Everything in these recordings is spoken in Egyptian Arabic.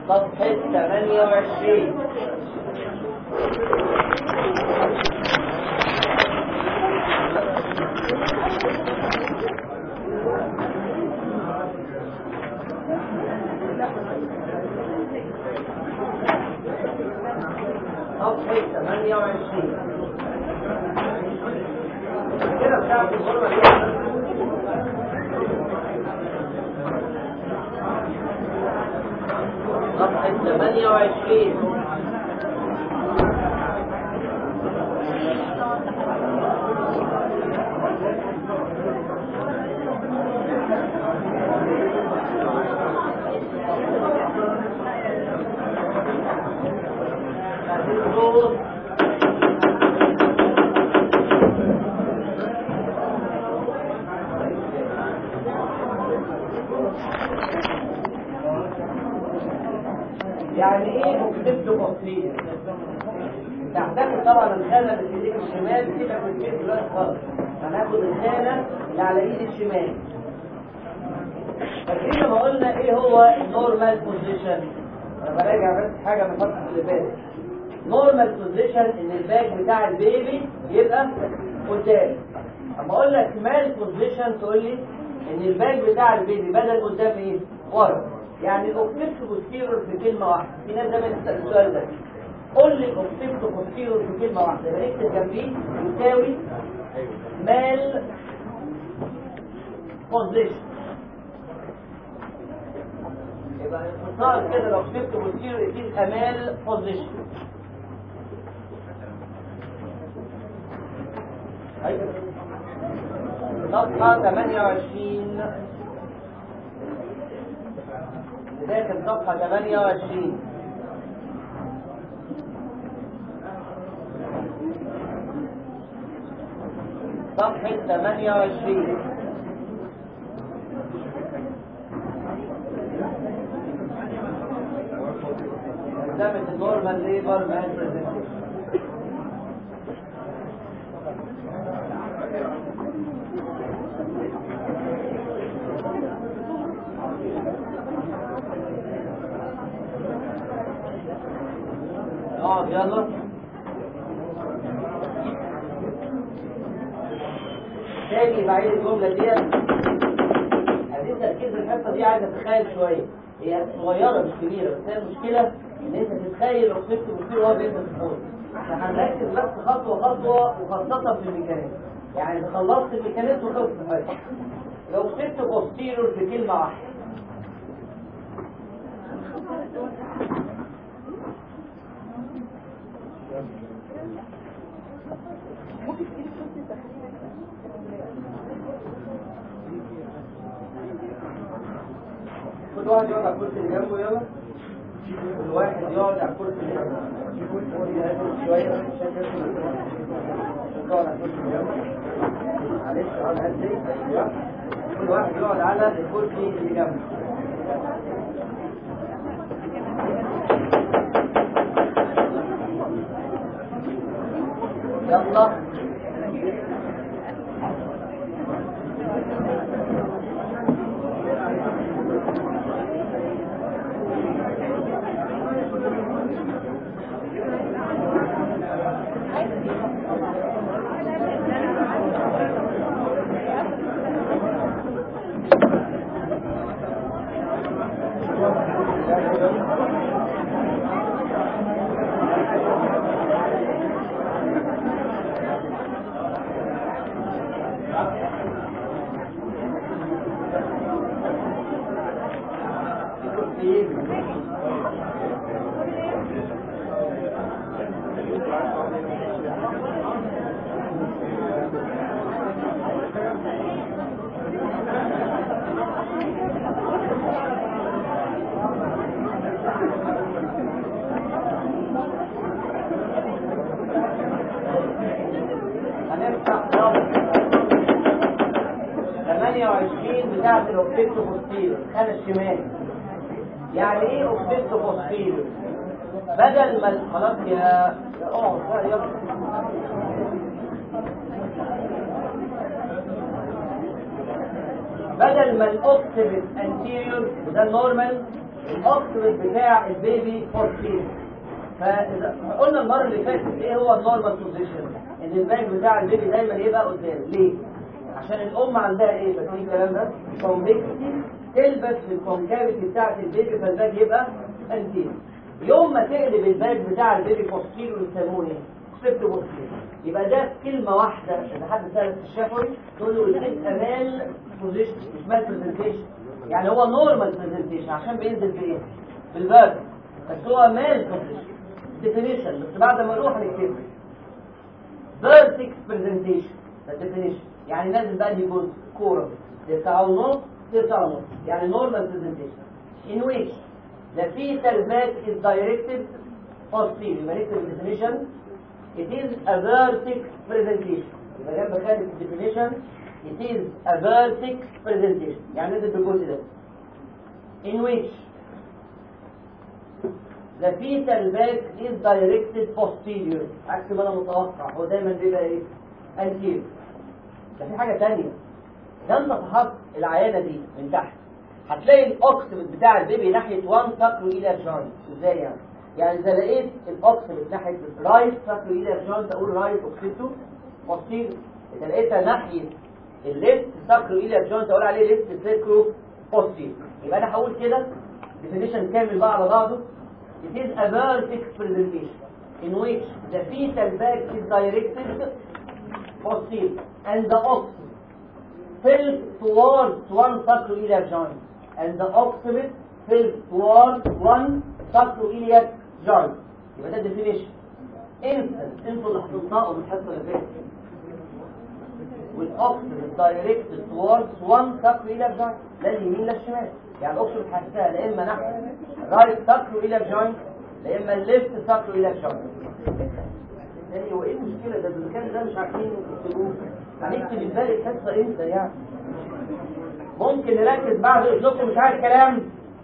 صفحة 28 صفحة 28 كده بتاعت الغرفة دي صفحة 28 الصوت يعني ايه مكتبت قصير تعتمد طبعا الخانه اللي في ايديك الشمال بتبقى في البيت دلوقتي خالص هناخد الخانه اللي على ايد الشمال فاكرين لما قلنا ايه هو النورمال بوزيشن انا براجع بس حاجه من الفتره اللي فاتت نورمال بوزيشن ان الباك بتاع البيبي يبقى قدام اما اقول لك مال بوزيشن تقول لي ان الباك بتاع البيبي بدل قدام ايه ورا يعني الاوكتيفت بوستيرور في كلمه واحده في ناس دايما تسال السؤال ده قول لي الاوكتيفت بوستيرور في كلمه واحده يبقى نكتب جنبيه يساوي مال بوزيشن يبقى اختصار كده لو كتبت بوستيرور يديك امال بوزيشن أيوة. صفحة 28 داخل صفحة 28 صفحة 28 ملزمة النورمال ليبر مان بريزنتيشن اقعد يلا تاني بعيد الجملة دي عايزين تركيز الحصة دي عايز اتخيل شوية هي صغيرة مش كبيرة بس هي المشكلة ان انت تتخيل لو كتبت بتصير وهو بينزل في الحوض احنا هنركز بس خطوة خطوة وخاصة في الميكانيزم يعني اذا خلصت الميكانيزم وخلصت الحاجة لو كتبت بوستيرور بكلمة واحدة كل واحد يقعد على الكرسي اللي جنبه يلا كل واحد يقعد على الكرسي اللي جنبه شوية شكل يقعد على الكرسي اللي جنبه معلش اقعد هدي ايوه كل واحد يقعد على الكرسي اللي جنبه يلا هنفتح رابط 28 بتاعت الاوكتيتو بوستيرو الخانة الشمال يعني ايه اوكتيتو بوستيرو بدل ما ال- خلاص يا اقعد بقى يلا بدل ما الاوكتيفيت انتيريور وده النورمال الاوكسيد بتاع البيبي فوسفير فقلنا المره اللي فاتت ايه هو النورمال بوزيشن ان الباك بتاع البيبي دايما يبقى قدام ليه عشان الام عندها ايه بس الكلام ده كونفكتي تلبس في الكونكافيتي بتاعت البيبي فالباك يبقى انتير يوم ما تقلب الباك بتاع البيبي فوسفير ويسموه ايه سبت فوسفير يبقى ده كلمه واحده اذا حد سال في الشفوي تقول له البيت امان بوزيشن مش مال برزنتيشن يعني هو نورمال برزنتيشن عشان بينزل بايه بالباب بس هو مال بوزيشن ديفينيشن بس بعد ما نروح نكتبه فيرتكس برزنتيشن ده ديفينيشن يعني نازل بقى دي جزء كوره تسعة ونص تسعة ونص يعني نورمال برزنتيشن in which the fetal back is directed posterior يبقى نكتب الديفينيشن it is a vertex presentation يبقى جنب خالد الديفينيشن it is a vertex presentation يعني نزل بالجزء ده in which the fetal back is directed posterior عكس ما انا متوقع هو دايما بيبقى ايه anterior ده في حاجه ثانيه ده انت تحط العيانه دي من تحت هتلاقي الاوكسيد بتاع البيبي ناحيه 1 ساكرو الى جوينت ازاي يعني يعني اذا لقيت الاوكسيد ناحيه رايت ساكرو الى جوينت اقول رايت اوكسيتو posterior اذا لقيتها ناحيه الليفت ساكرو الى جوينت اقول عليه ليفت ساكرو posterior يبقى انا هقول كده ديفينيشن كامل بقى على بعضه It is a vertex presentation in which the fetal back is directed posterior and the occiput fills towards one sacroiliac joint and the occiput fills towards one sacroiliac joint يبقى ده definition infant انتوا اللي هتنطقوا من الحصه اللي فاتت والاوكسيد directed towards one sacroiliac joint لا اليمين لا الشمال يعني الاوكسيد هتحسها لا اما ناحيه رايت sacroiliac joint لا اما الليفت sacroiliac joint يعني هو ايه المشكله ده المكان ده مش عارفين يكتبوه هنكتب ازاي الحصه امتى يعني ممكن نركز بعد اسلوبكم مش عارف كلام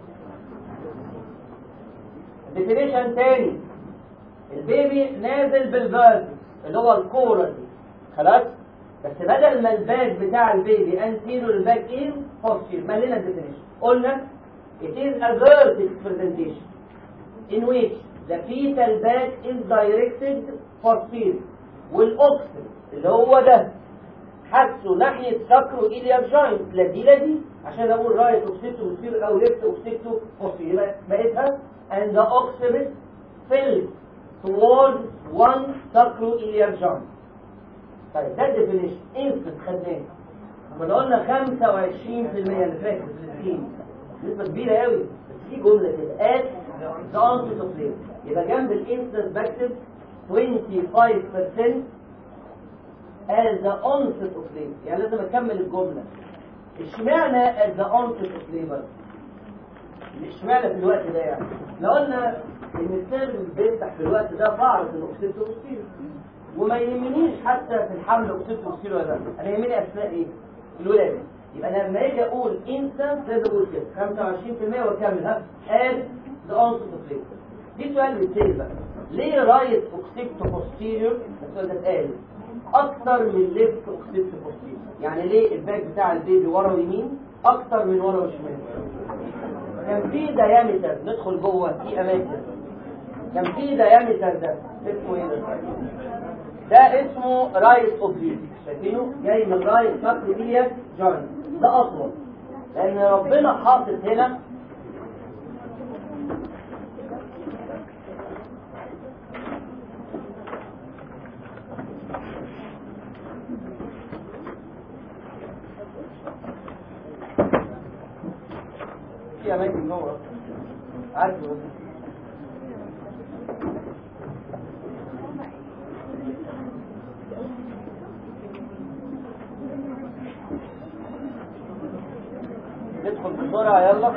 ديفينيشن تاني البيبي نازل بالفيرب اللي هو الكوره دي خلاص بس بدل ما الباك بتاع البيبي انتيرو الباك ايه بوستير مالنا الديفينيشن قلنا it is a vertex presentation in which the fetal back is directed posterior والاوكسيد اللي هو ده حاسه ناحيه ساكرو إليا جوينت لا دي لا دي عشان اقول رايت اوكسيتو بوستير او ليفت اوكسيتو بوستير يبقى بقيتها and the occiput fills towards one sacroiliac joint طيب ده الديفينيشن انفت خدناه كنا قلنا 25% اللي فاتت في السكين نسبة كبيرة قوي بس في جملة كده at the onset of labor يبقى جنب الانسنس بكتب 25% as the onset of labor يعني لازم اكمل الجملة اشمعنى at the onset of labor اشمعنى في الوقت ده يعني احنا قلنا ان السيرفس بيفتح في الوقت ده بعرف ان اوكسيتو بوستير وما يهمنيش حتى في الحمل اوكسيتو بوستير ولا لا انا يهمني اثناء ايه الولاده يبقى لما اجي اقول انسان لازم اقول كده 25% واكمل ها as the onset of labor دي سؤال بالتالي بقى ليه رايت اوكسيتو بوستيريور السؤال ده اتقال اكتر من ليفت اوكسيتو بوستيريور يعني ليه الباك بتاع البيبي ورا ويمين اكتر من ورا وشمال كان في ديامتر ندخل جوه في اماكن كان في ديامتر ده اسمه ايه ده ده اسمه رايت اوبليك شايفينه جاي من رايت ساكروبيليا جوينت ده اطول لان ربنا حاطط هنا في اماكن جوه عارفه ندخل بسرعة يلا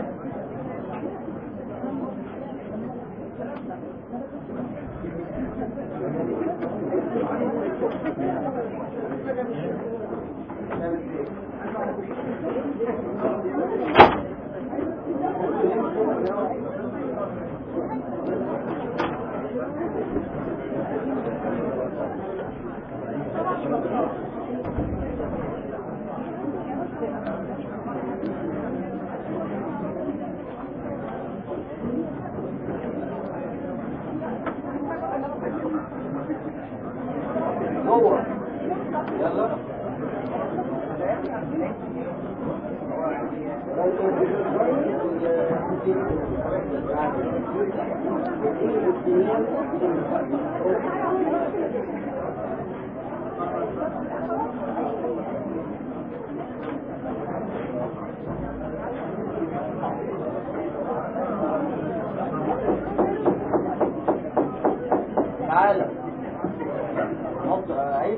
تعالى نط عيد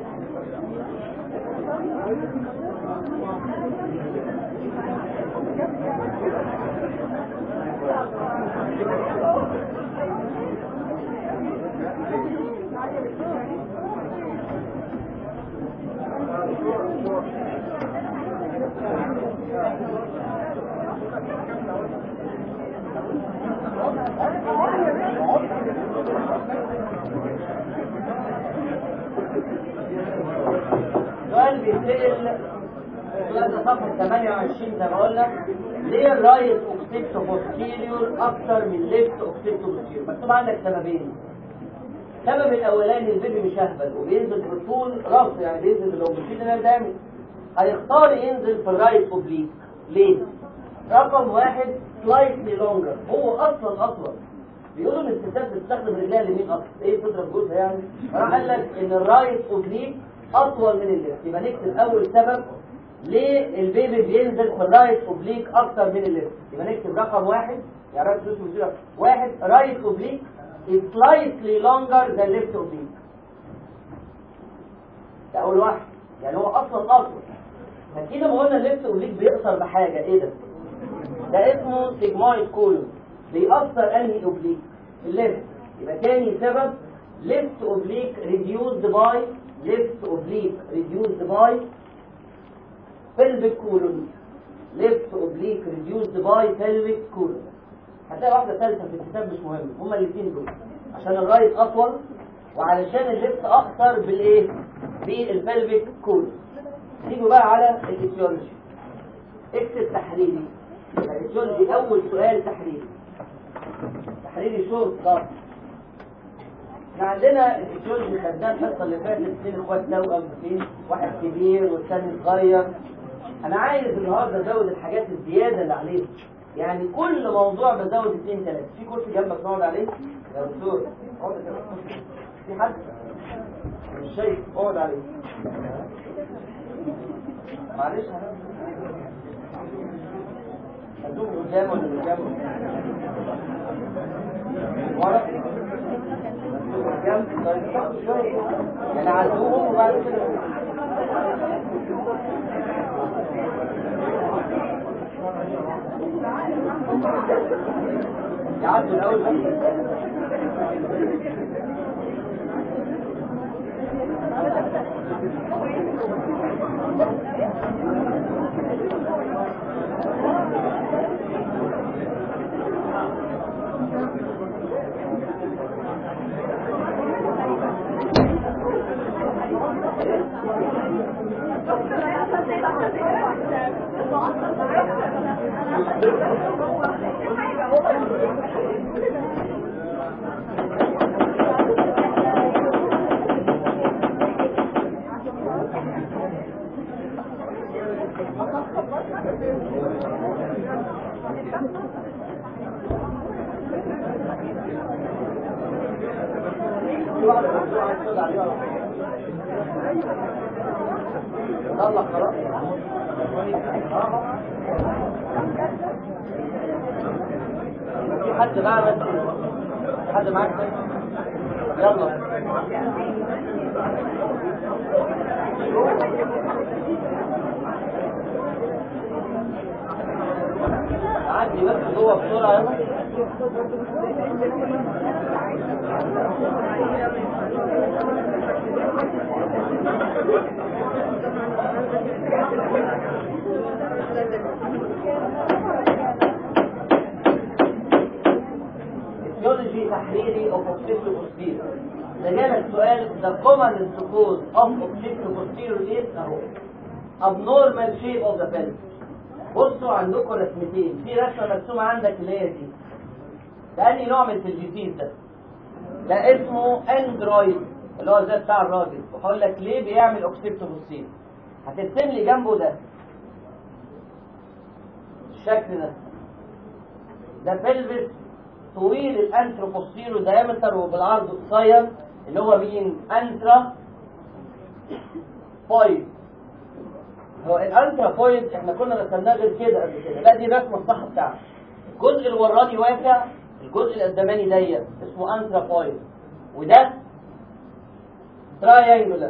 سؤال بيتسأل سؤال ده صفحة 28 زي ما قلنا ليه الرايت اوكسيبتو بوستيريور اكتر من ليفت اوكسيبتو بوستيريور مكتوب عندك سببين السبب الاولاني البيبي مش اهبل وبينزل بالطول راسه يعني بينزل باللونجيتودينال دامج هيختار ينزل في الرايت اوبليك ليه؟ رقم واحد سلايتلي لونجر هو اصلا اطول بيقولوا ان الستات بتستخدم رجلها اليمين اكتر ايه تضرب جوزها يعني راح قال لك ان الرايت اوبليك اطول من الليفت يبقى نكتب اول سبب ليه البيبي بينزل في الرايت اوبليك اكتر من الليفت يبقى نكتب رقم واحد يعني رقم تدوس وتقول واحد رايت اوبليك is slightly longer than left oblique ده اول واحد يعني هو اصلا اطول فكده ما قلنا الليفت اوبليك بيقصر بحاجه ايه ده ده اسمه سيجمويد كولون بيأثر انهي اوبليك الليفت يبقى تاني سبب left oblique reduced by left oblique reduced by pelvic colon left oblique reduced by pelvic colon هتلاقي واحدة ثالثة في الكتاب مش مهم هما الاثنين دول عشان الرايت أطول وعلشان الليفت أخطر بالإيه؟ بالبلفيك كولون نيجوا بقى على الإيتيولوجي اكتب تحريري الإيتيولوجي أول سؤال تحريري تحريري شورت كات احنا عندنا الإيتيولوجي خدناه الحصة اللي فاتت اثنين اخوات توأم فين واحد كبير والثاني صغير أنا عايز النهارده أزود الحاجات الزيادة اللي عليهم يعني كل موضوع بزود اثنين ثلاثة في كرسي جنبك نقعد عليه يا دكتور اقعد كده. في حد مش شايف اقعد عليه معلش هدوم قدام ولا قدام ورا قدام طيب حطوا شوية يعني عدوهم وبعد كده يعدوا الأول يلا خلاص في حد معاه بس حد معاك بس يلا عدي بس جوه بسرعه يلا etiology تحريري of obsessive posterior ده جالك سؤال the common cause of obsessive posterior is اهو abnormal shape of the pelvis بصوا عندكم رسمتين في رسمه مرسومه عندك اللي هي دي ده انهي نوع من التلفزيون ده ده اسمه اندرويد اللي هو زي بتاع الراجل وهقول لك ليه بيعمل اوكسيبتو بوستير هترسم لي جنبه ده الشكل ده ده بلفس طويل الانتروبوستيرو دايمتر وبالعرض قصير اللي هو مين انترا بويد هو الانترا بويد احنا كنا رسمناه غير كده قبل كده لا دي الرسمه الصح بتاعته الجزء الوراني واسع الجزء القداماني ضيق اسمه انترا بويد وده تراينجولار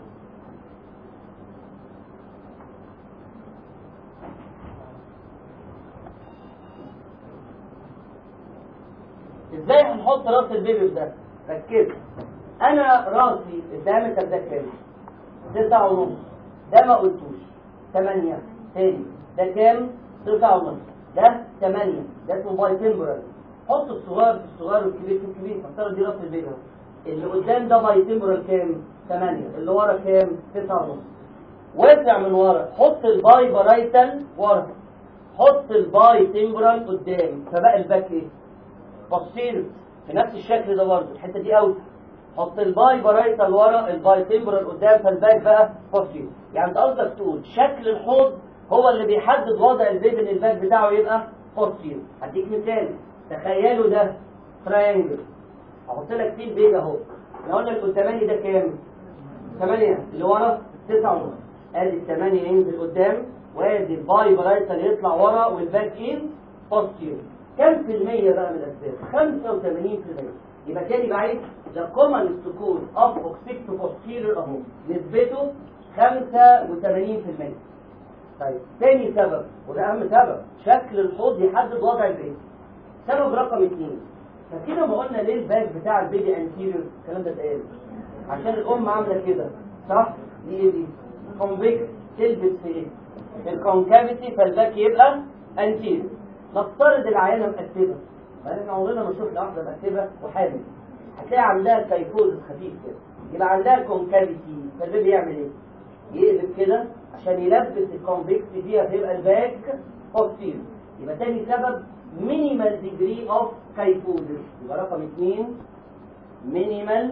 ازاي هنحط راس البيبي في ده ركزوا انا راسي الدايمتر ده كام تسعة ونص ده ما قلتوش تمانية تاني ده كام تسعة ونص ده تمانية ده اسمه باي تمبرال حط الصغير في الصغير والكبير في الكبير فافترض دي راس البيبي اهو. اللي قدام ده باي تمبرال كام تمانية اللي ورا كام تسعة ونص واسع من ورا حط الباي بارايتال ورا حط الباي تمبرال قدام فبقى الباك ايه بصير في نفس الشكل ده برضه الحته دي اوت حط الباي بارايتال ورا الباي تمبرال قدام فالباك بقى بصير يعني انت قصدك تقول شكل الحوض هو اللي بيحدد وضع البيبي ان الباك بتاعه يبقى بصير هديك مثال تخيلوا ده تراينجل هحط لك فيه البيبي اهو احنا قلنا القداماني ده كام 8 اللي ورا 9 ونص ادي الثمانية ينزل قدام وادي الباي بارايتال يطلع ورا والباك ان بوستير كم في المية بقى من الأسباب؟ 85% يبقى تاني بعيد the common سكون of occipital posterior أهو نسبته 85% طيب تاني سبب وده أهم سبب شكل الحوض يحدد وضع البيبي سبب رقم اثنين فكده ما قلنا ليه الباك بتاع البيبي انتيريور الكلام ده اتقال عشان الأم عاملة كده صح؟ دي ايه دي؟ كونفكس تلبس في ايه؟ الكونكافيتي فالباك يبقى انتيريور نفترض العيانه مكتبه احنا عمرنا ما شفنا واحده مكتبه وحامل هتلاقي عندها كيفوز خفيف كده يبقى عندها كونكافيتي فالبيبي بيعمل ايه؟ يقلب كده عشان يلبس الكونفكس فيها فيبقى الباك بوستير يبقى تاني سبب مينيمال ديجري اوف كيفوزس يبقى رقم اثنين مينيمال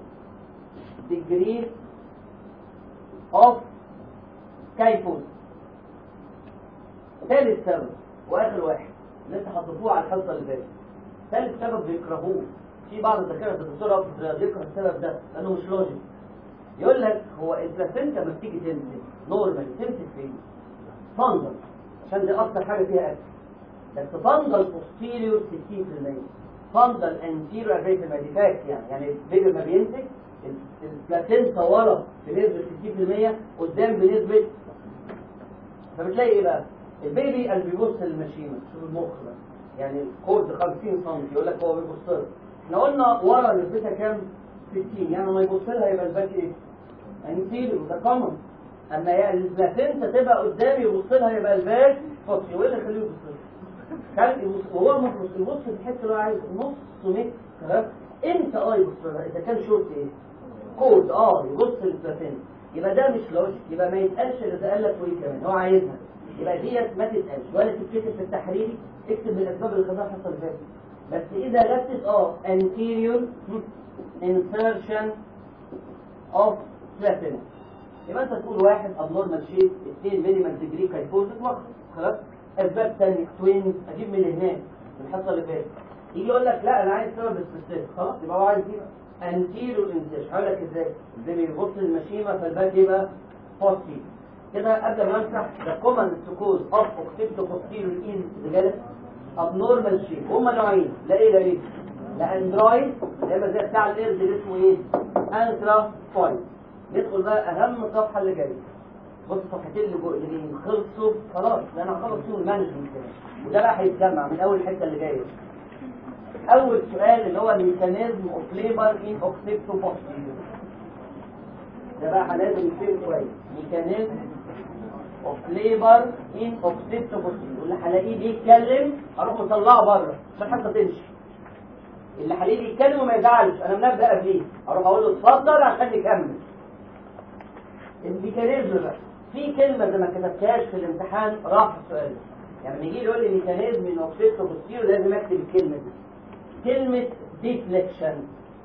ديجري اوف كيفوزس ثالث سبب واخر واحد اللي انت حطيتوه على الحصه اللي فاتت ثالث سبب بيكرهوه في بعض الدكاتره الدكتوره بيكره السبب ده لانه مش لوجيك يقول لك هو البلاسينتا لما بتيجي تمسك نورمال تمسك فين؟ فندل عشان دي اكتر حاجه فيها اكل بس فندل بوستيريور 60% فندل انتيريور 40% دي فاكت يعني يعني البيبي ما بيمسك البلاسينتا ورا بنسبه 60% قدام بنسبه فبتلاقي ايه بقى؟ البيبي اللي بيبص للماشينه شوف المخ بقى يعني الكود 50 سم يقول لك هو بيبص لها احنا قلنا ورا نسبتها كام 60 يعني لما يبص لها يبقى الباك ايه انتيريور ده كومن اما يعني البلاسينتا تبقى قدام يبص لها يبقى الباك فاضي وايه اللي يخليه يبص لها خلي يبص وهو مخلص يبص في الحته اللي هو عايز نص متر تمام امتى اه يبص لها اذا كان شورت ايه كود اه يبص للبلاسينتا يبقى ده مش لوجيك يبقى ما يتقالش اللي قال لك وايه كمان هو عايزها يبقى ديت ما تتقالش ولا تتكتب في التحريري اكتب من الاسباب اللي خدها الحصه اللي فاتت بس اذا جبت اه anterior insertion of platinum يبقى انت تقول واحد abnormal shape اثنين minimal degree kyphosis واحد خلاص اسباب ثانيه توينز اجيب من هناك من الحصه اللي فاتت يجي يقول لك لا انا عايز سبب سبيسيفيك خلاص يبقى هو عايز يبقى anterior insertion هقول لك ازاي زي ما يبص للمشيمه فالباك يبقى posterior كده قبل ما امسح the common cause of occipital posterior is رجاله abnormal shape هما نوعين لا ايه لا ايه لا اندرويد يا اما زي بتاع القرد اللي اسمه ايه انترا فويد ندخل بقى اهم صفحه اللي جايه بص الصفحتين اللي جوه اللي خلصوا خلاص ده انا هخلص فيهم المانجمنت وده بقى هيتجمع من اول حته اللي جايه اول سؤال اللي هو الميكانيزم اوف ليبر ان اوكسيبتو بوستيريور ده بقى لازم يفهم كويس ميكانيزم اوف ليبر ان اوكسيبتو بوستيريور واللي هلاقيه بيتكلم اروح مطلعه بره عشان حتى تمشي اللي هلاقيه بيتكلم وما يزعلش انا منبه قبليه اروح اقول له اتفضل عشان نكمل الميكانيزم بقى في كلمه زي ما كتبتهاش في الامتحان راح في السؤال ده. يعني لما يجي يقول لي ميكانيزم ان اوكسيبتو بوستيريور لازم اكتب الكلمه دي كلمه ديفليكشن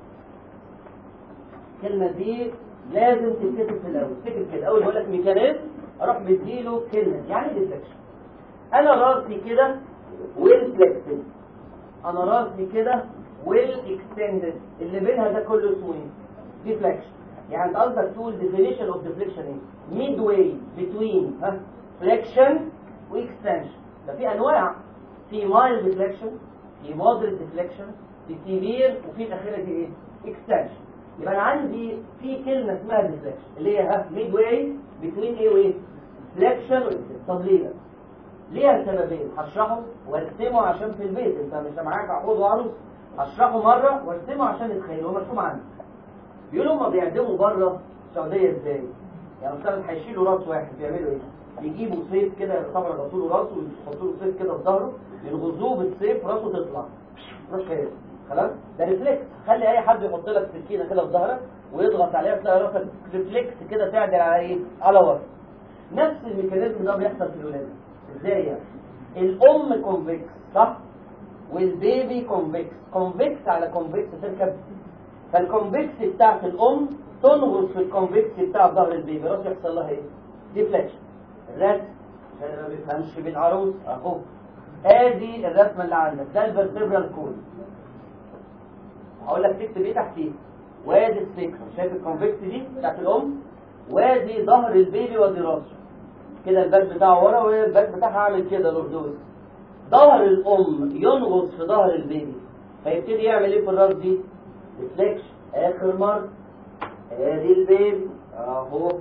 الكلمه دي لازم تتكتب في الاول افتكر كده اول ما اقول لك ميكانيزم اروح مديله كلمه يعني ديفليكشن انا راسي كده ويل فليكسد انا راسي كده ويل اكستندد اللي بينها ده كله اسمه ايه ديفليكشن يعني انت قصدك تقول definition of deflection ايه midway between ها flexion واكستنشن ده في انواع في mild deflection في moderate deflection في severe وفي الاخيره دي ايه extension يبقى انا عندي في كلمه اسمها deflection اللي هي ها midway between ايه وايه flexion واكستنشن طب ليه ده؟ ليها سببين هشرحه وارسمه عشان في البيت انت مش معاك عقود وعروس هشرحه مره وارسمه عشان تتخيله مرسوم عندي بيقولوا هما بيعدموا بره السعوديه ازاي؟ يعني مثلا هيشيلوا راس واحد بيعملوا ايه؟ يجيبوا سيف كده طبعا يغطوا له راسه ويحطوا له سيف كده في ظهره يلغزوه بالسيف راسه تطلع مش كده خلاص ده ريفلكس خلي اي حد يحط لك سكينه كده في ظهرك ويضغط عليها تلاقي راسك ريفلكس كده تعدل على ايه؟ على ورا نفس الميكانيزم ده بيحصل في الولاده ازاي يعني؟ الام كونفكس صح؟ والبيبي كونفكس كونفكس على كونفكس تركب فالكونفكس بتاعت الام تنغص في الكونفكس بتاع ظهر البيبي راس يحصل لها ايه؟ ديفليكشن الرسم عشان ما بيفهمش بالعروس اهو ادي الرسمه اللي عندك ده الفرتبرال كول هقول لك تكتب ايه تحتيه وادي السكر شايف الكونفكس دي بتاعت الام وادي ظهر البيبي وادي راسه كده الباك بتاعه ورا والباك بتاعها عامل كده لوردوز ظهر الام ينغص في ظهر البيبي فيبتدي يعمل ايه في الراس دي ريفليكشن اخر مره ادي البيبي اهو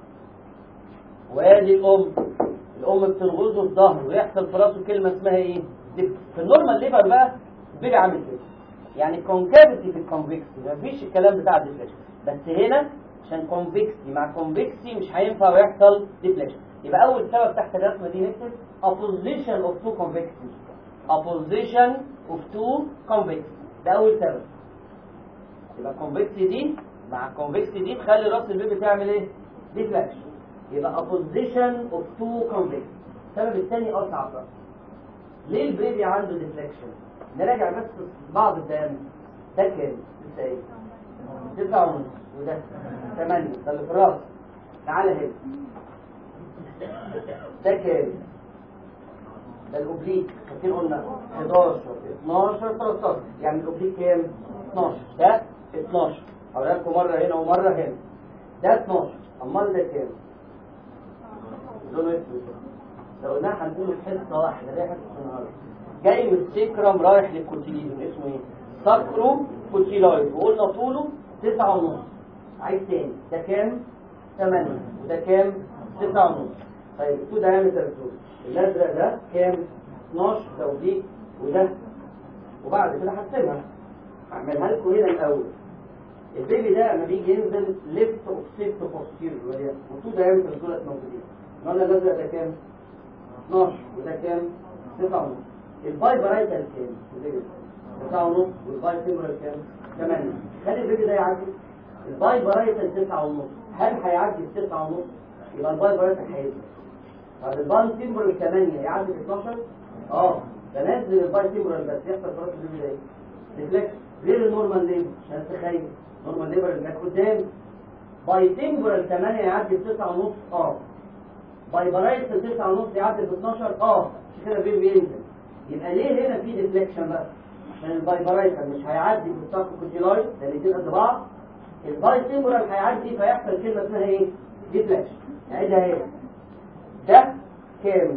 وادي الام الام بتنغزه في ظهره ويحصل في راسه كلمه اسمها ايه دي في النورمال ليفر بقى البيبي عامل كده يعني كونكافيتي في الكونفكسي مفيش الكلام بتاع الديفليكشن بس هنا عشان كونفكسي مع كونفكسي مش هينفع يحصل ديفليكشن يبقى اول سبب تحت الرسمه دي نكتب opposition of two convexity opposition of two convexity ده اول سبب يبقى الكونفكسي دي مع الكونفكسي دي تخلي راس البيبي تعمل ايه ديفليكشن يبقى opposition of two convexity السبب الثاني اصعب بقى ليه البيبي عنده ديفليكشن نراجع بس بعض الدم ده كام لسه ايه تسعة ونص وده ثمانية ده اللي في الراس تعالى هنا ده كام ده الاوبليك فاكرين قلنا 11 12 13 يعني الاوبليك كام 12 ده 12 هقولها لكم مره هنا ومره هنا ده 12 امال ده كام لونه اسود لو قلناها هنقوله في حصه واحده ده حصه النهارده جاي من السيكرم رايح للكوتيليزم اسمه ايه ساكرو كوتيلايد وقلنا طوله 9 ونص عايز تاني ده كام 8 وده كام 9 ونص طيب تو دايمتر دول الازرق ده كام 12 توزيع وده وبعد كده هحسبها هعملها لكم هنا الاول البيبي ده لما بيجي ينزل ليفت اوف سيفت بوستيريور وتو دايمتر دولت موجودين قلنا الازرق ده كام 12 وده كام 9 ونص الباي برايتال كام البيبي ده 9 ونص والباي تيمبرال كام 8 خلي البيبي ده يعدي الباي برايتال 9 ونص هل هيعدي ال 9 ونص يبقى الباي برايتال هينزل طب الباي تيمبرال 8 يعدي ال 12 اه بنزل الباي تيمبرال بس يحصل في راس البيبي ده ايه ريفلكس غير النورمال ليبر عشان تتخيل نورمال ليبر اللي كانت قدام باي تيمبرال 8 يعدي ب 9 ونص اه باي برايتال 9 ونص يعدي ب 12 اه عشان كده البيبي بينزل يبقى ليه هنا في ديفليكشن بقى عشان الباي برايتال مش هيعدي بالساكو كوتيلايد ده الاثنين قد بعض الباي تيمبرال هيعدي فيحصل كلمه اسمها ايه ديفليكشن نعيدها اهي ده كام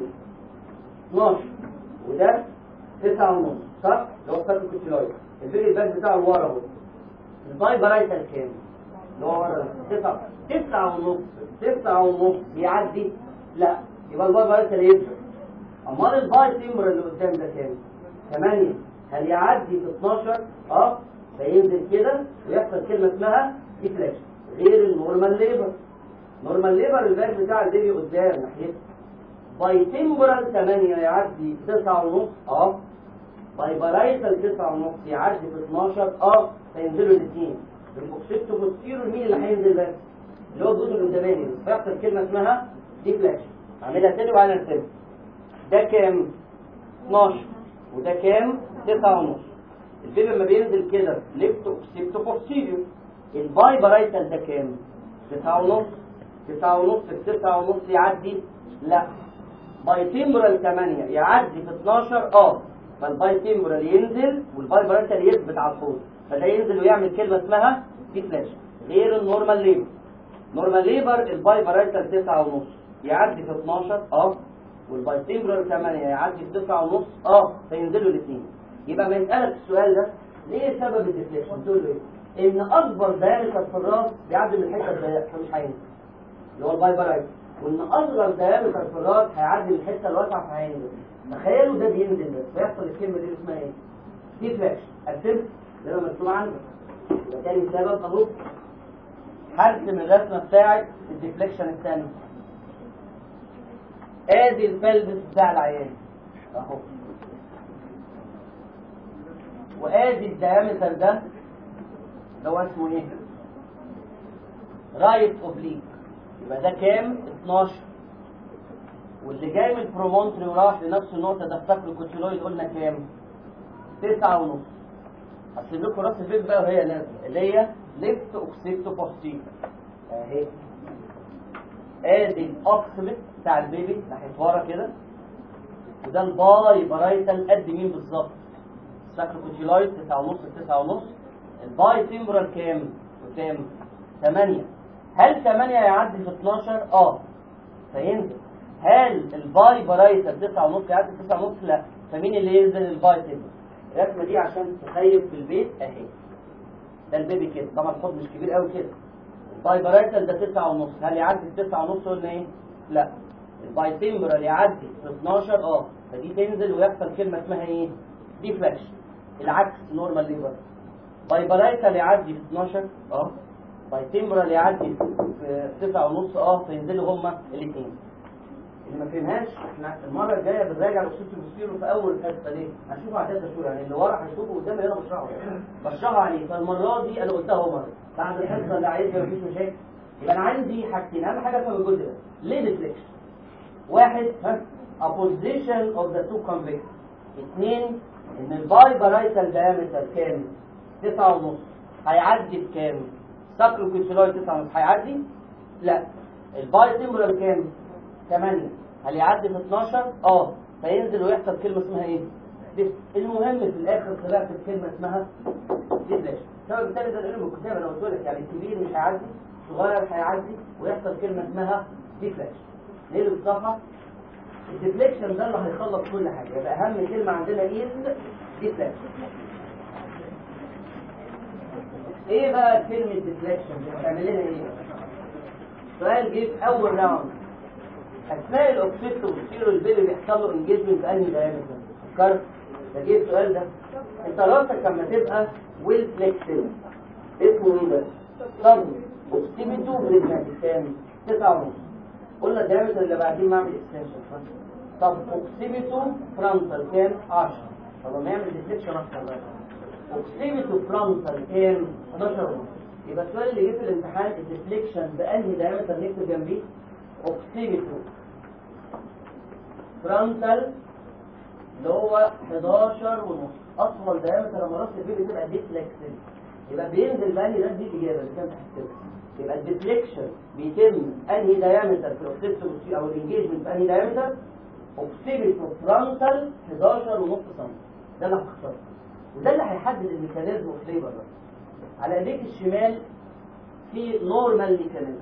12 وده 9 ونص صح اللي هو الساكو كوتيلايد الفيل الباك بتاعه ورا اهو الباي برايتال كام اللي هو ورا 9 9 ونص 9 ونص يعدي لا يبقى الباي برايتال يبدا امال الباي تيمبرال اللي قدام ده كام 8 هل يعدي في 12 اه فينزل كده ويحصل كلمه اسمها ديفليكشن غير النورمال ليبر نورمال ليبر الباك بتاع البيبي قدام ناحيته باي تمبرال 8 يعدي 9 ونص اه باي بارايتال 9 ونص يعدي في 12 اه فينزلوا الاثنين الاوكسيتو بوستيرو مين اللي هينزل بس اللي هو الجزء القداماني فيحصل كلمه اسمها ديفليكشن اعملها تاني وبعدين ارسمها ده كام 12 وده كام 9 ونص البيبي لما بينزل كده ليفت اوكسيتو بوستيرو الباي بارايتال ده كام 9 ونص 9 ونص في 9 ونص يعدي لا باي تمبرال 8 يعدي في 12 اه فالباي تيمبرال ينزل والباي برانتال يثبت على الحوض فده ينزل ويعمل كلمه اسمها ديفليكشن غير النورمال ليبر نورمال ليبر الباي برانتال 9 ونص يعدي في 12 اه والباي تيمبرال 8 يعدي في 9 ونص اه فينزلوا الاثنين يبقى ما يسالك السؤال ده ليه سبب الديفليكشن تقول له ايه ان اكبر دايمتر في الراس بيعدي من الحته الضيقه فمش هينزل اللي هو الباي برايت وان اصغر دايمتر في الراس هيعدي من الحته الواسعه فهينزل تخيلوا ده بينزل بس فيحصل الكلمه دي اسمها ايه ديفليكشن ارسمت ده لو مكتوب عندك يبقى تاني سبب اهو هرسم الرسمه بتاعت الديفليكشن الثاني ادي البلبس بتاع العيان اهو وادي الديامتر ده اللي هو اسمه ايه رايت اوبليك يبقى ده كام 12 واللي جاي من البرومونتري وراح لنفس النقطه ده افتكروا الكوتيلويد قلنا كام 9 ونص هسيب لكم راس البيت بقى وهي نازله اللي هي ليفت اوكسيتو بوستير اهي ادي الاوكسيمت بتاع البيبي ناحيه ورا كده وده الباي برايتال قد مين بالظبط ساكروكوتيلويد 9 ونص 9 ونص الباي تيمبرال كام وكام 8 هل 8 يعدي في 12 اه فينزل هل الباي برايتال 9 ونص يعدي في 9 ونص لا فمين اللي ينزل الباي تيمبرال الرسمه دي عشان تخيب في البيت اهي ده البيبي كده طبعا الحوض مش كبير قوي كده الباي برايتال ده 9 ونص هل يعدي في 9 ونص ولا ايه لا الباي تيمبرال يعدي في 12 اه فدي تنزل ويحصل كلمه اسمها ايه ديفليكشن العكس نورمال ليبر باي برايتال يعدي في 12 اه باي تيمبرال يعدي في 9 ونص اه فينزلوا هما الاثنين اللي ما فهمهاش احنا المره الجايه بنراجع الاكسيد البوستيرو في اول الحصه ليه؟ هنشوفه على ثلاث شهور يعني اللي ورا هيشوفه قدامي هنا بشرحه بشرحه عليه فالمره دي انا قلتها اهو مره بعد الحصه اللي عايزها مفيش مشاكل يبقى انا عندي حاجتين اهم حاجه افهم الجزء ده ليه ديفليكشن؟ واحد ها opposition of the two convex اثنين ان الباي بارايتال diameter كام؟ تسعة ونص هيعدي بكام؟ ساكرو كوتشيلويد تسعة ونص هيعدي؟ لا الباي تيمبرال كام؟ 8 هل يعدي في 12 اه فينزل ويحصل كلمه اسمها ايه دي. المهم في الاخر طلعت بكلمه اسمها ديفليشن السبب الثاني ده العلم الكتاب انا قلت لك يعني الكبير مش هيعدي صغير هيعدي ويحصل كلمه اسمها ديفليشن نقلب الصفحه الديفليكشن ده اللي هيخلص كل حاجه يبقى اهم كلمه عندنا ايه ديفليكشن ايه بقى كلمه ديفليكشن بتعمل لنا ايه سؤال جه في اول راوند اثناء الاوكسيد والسيرو البيبي بيحصل له انجيجمنت انهي دايمتر فكرت ده جه السؤال ده انت راسك لما تبقى ويل فليكسبل اسمه ايه ده؟ صدر اوكسيميتو بريجماتيك كام؟ 9 ونص قلنا الدايمتر اللي بعدين نعمل اكستنشن طب اوكسيميتو فرونتال كام؟ 10 طب لما يعمل ديفليكشن اكتر بقى اوكسيميتو فرونتال كام؟ 11 ونص يبقى السؤال اللي جه في الامتحان الديفليكشن بانهي دايمتر نكتب جنبيه اوكسيمترو فرونتال اللي هو 11 ونص اطول دايمتر لما راس البيبي تبقى ديفليكسد يبقى بينزل بانهي ده دي الاجابه اللي كانت هتكتبها يبقى الديفليكشن بيتم انهي دايمتر في الاوكسيمترو او الانجيجمنت بانهي دايمتر اوكسيمترو فرونتال 11 ونص سم ده اللي هتختاره وده اللي هيحدد الميكانيزم اوف ليبر على ايديك الشمال في نورمال ميكانيزم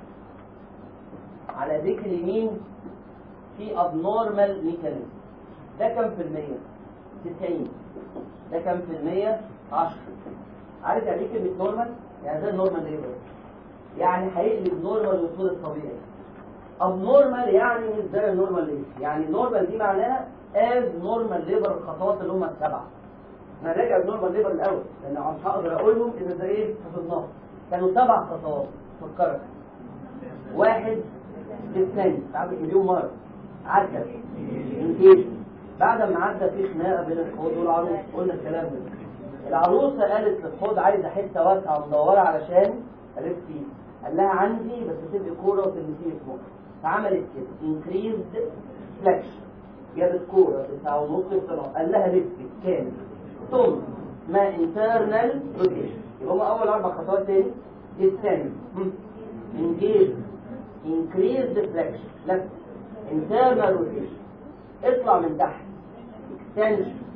على ايديك اليمين في ابنورمال ميكانيزم ده كام في المية؟ 90 ده كام في المية؟ 10 عارف يعني ايه كلمة نورمال؟ يعني ده النورمال ليبر يعني هيقلب نورمال وصول الطبيعي ابنورمال يعني مش زي النورمال ليبر يعني النورمال دي معناها از نورمال ليبر الخطوات اللي هم السبعه انا راجع النورمال ليبر الاول لان مش هقدر اقولهم اذا زي ايه حفظناهم كانوا سبع خطوات فكرك واحد اثنين تعبت مليون مرة عدى انتيج بعد ما عدى في خناقة بين الحوض والعروس قلنا الكلام ده العروسة قالت للحوض عايزة حتة واسعة مدورة علشان ألف فيه قال لها عندي بس تبقي كورة وتلمسيه في مخ فعملت كده increased flexion جابت كورة تسعة ونص اختراع قال لها لفي كامل ثم ما internal rotation يبقى هم أول أربع خطوات تاني الثاني engage increase deflection left internal rotation اطلع من تحت extension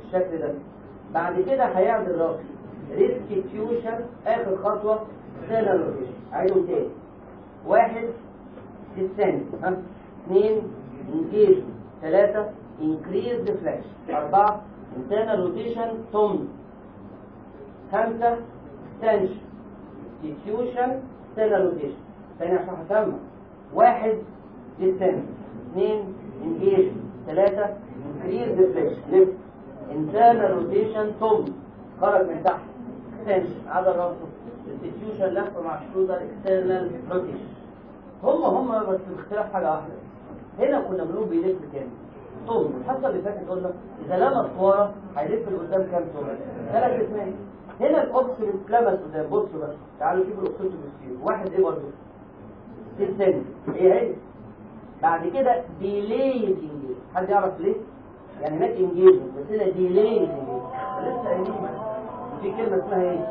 بالشكل ده بعد كده هيعمل راسي ريستيتيوشن اخر خطوه سيلر روتيشن عيدهم تاني واحد ديسنت ها اثنين انجيج ثلاثة increase deflection أربعة internal rotation ثم خمسة extension diffusion external rotation ثاني عشان هسمع واحد descent اثنين engage ثلاثة increase deflection lift internal rotation ثم خرج من تحت extension عدل راسه diffusion لف مع شرودر external rotation هم هم بس باختلاف حاجة واحدة هنا كنا بنقول بيلف كام طول الحصة اللي فاتت قلنا إذا لمس ورا هيلف لقدام كام طول ثلاث اثنين هنا الأوكسيد لمس قدام بصوا بقى تعالوا شوفوا الأوكسيد بيصير واحد إيه برضه الثاني هي هي بعد كده ديلي انجيج حد يعرف ليه؟ يعني هناك انجيج بس هنا ديلي انجيج لسه قايلين في كلمة اسمها ايه؟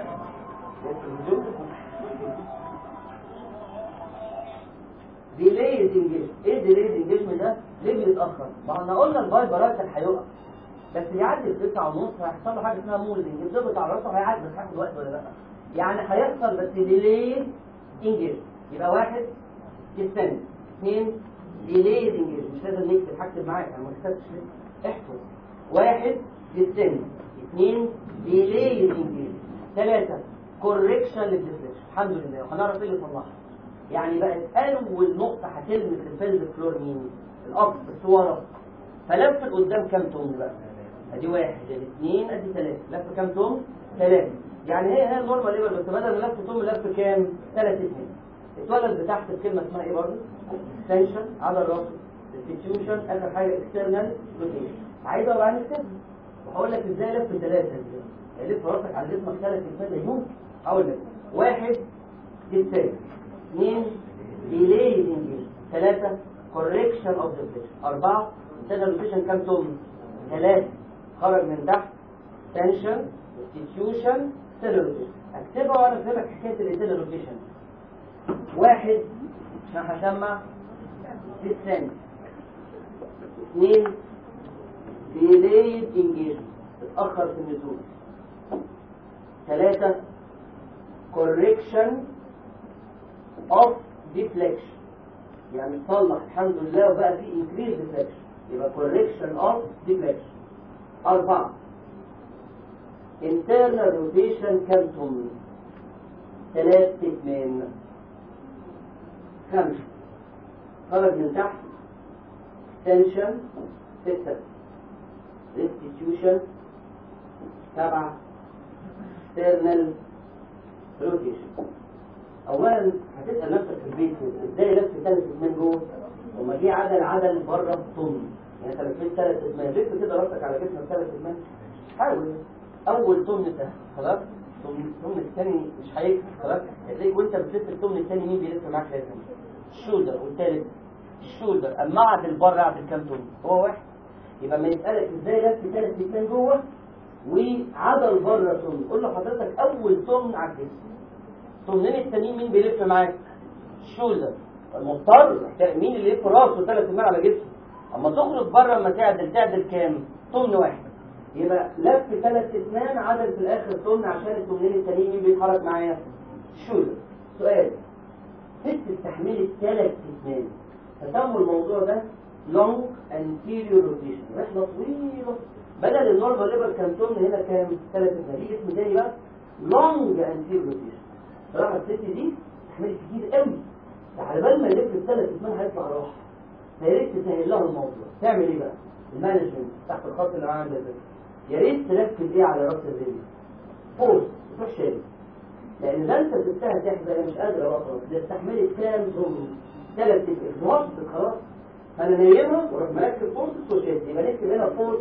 ديليد انجيج ايه ديليد انجيجمنت ده ليه بيتاخر ما احنا قلنا الفايبرات كان هيقع بس يعدي التسعة ونص هيحصل له حاجه اسمها مولدنج الضغط على راسه هيعدي بس هياخد وقت ولا لا يعني هيحصل بس ديليد انجيج يبقى واحد تستنى اثنين ديليد انجيج مش لازم نكتب هكتب معاك انا ما كتبتش لسه احفظ واحد تستنى اثنين ديليد انجيج ثلاثة كوركشن للديفليكشن الحمد لله وهنعرف ايه اللي صلحها يعني بقت اول نقطة هتلمس الفيلد فلور مين الأقصى الصورة فلف لقدام كام توم بقى ادي واحد ادي اثنين ادي ثلاثة لف كام توم ثلاثة يعني هي هي النورمال ليفل بس بدل ما لف توم لف كام ثلاثة اثنين اتولد بتحت الكلمة اسمها ايه برضه اكستنشن على راسه ريستيتيوشن اخر حاجة اكسترنال روتيشن عايز اقرا عن الكلمة وهقول لك ازاي لف ثلاثة ازاي لف راسك على جسمك ثلاث اثنين لا يمكن هقول لك واحد ديستانس اثنين ديلي انجيج ثلاثة كوريكشن اوف ديفليكشن أربعة internal rotation كام توم ثلاثة خرج من تحت تنشن institution internal rotation اكتبها وانا افهمك حكاية الانترنال روتيشن واحد عشان هسمع ديسنت اثنين ديليد انجيج اتأخر في النزول ثلاثة correction of deflection يعني صلح الحمد لله وبقى في increase deflection يبقى correction of deflection أربعة internal rotation كم تم ثلاث اتنين خمسة خرج من تحت extension ستة restitution سبعة external rotation اولا هتسال نفسك في البيت ازاي لف ثلاث اتمان جوه وما جه عدل عدل بره طن يعني انت لفيت ثلاث اتمان لف كده راسك على جسمك ثلاث اتمان حاول اول طن ده خلاص الطن الثاني مش هيكفي خلاص هتلاقيك وانت بتلف الطن الثاني مين بيلف معاك لازم الشولدر والثالث الشولدر اما عدل بره عدل كام طن هو واحد يبقى ما يسالك ازاي لف ثلاث اتمان جوه وعدل بره طن قول له حضرتك اول طن على الجسم طنين التانيين مين بيلف معاك الشولدر المضطر مين اللي يلف راسه ثلاث ايمان على جسمه اما تخرج بره اما تعدل تعدل كام طن واحد يبقى لف ثلاث اثنان عدل في الاخر طن عشان الطنين التانيين مين بيتحرك معايا الشولدر سؤال ست استحملت ثلاث اثنان فسموا الموضوع ده لونج anterior rotation رحله طويله بدل النورمال ليبر كان طن هنا كام ثلاث اثنان ليه اسم تاني بقى لونج anterior rotation صراحة الست دي تحمل كتير قوي على بال ما يلف الثلاث اثنين هيطلع راحة فيا ريت تسهل لها الموضوع تعمل ايه بقى؟ المانجمنت تحت الخط اللي معانا ده يا ريت تركز ايه على راس الرجل فورس تروح شايل لان ده انت سبتها تحزق هي مش قادره بقى خلاص دي استحملت كام ظلم ثلاث اثنين وصلت خلاص فانا نايمها واروح مركب فورس وشايل يبقى نكتب هنا فورس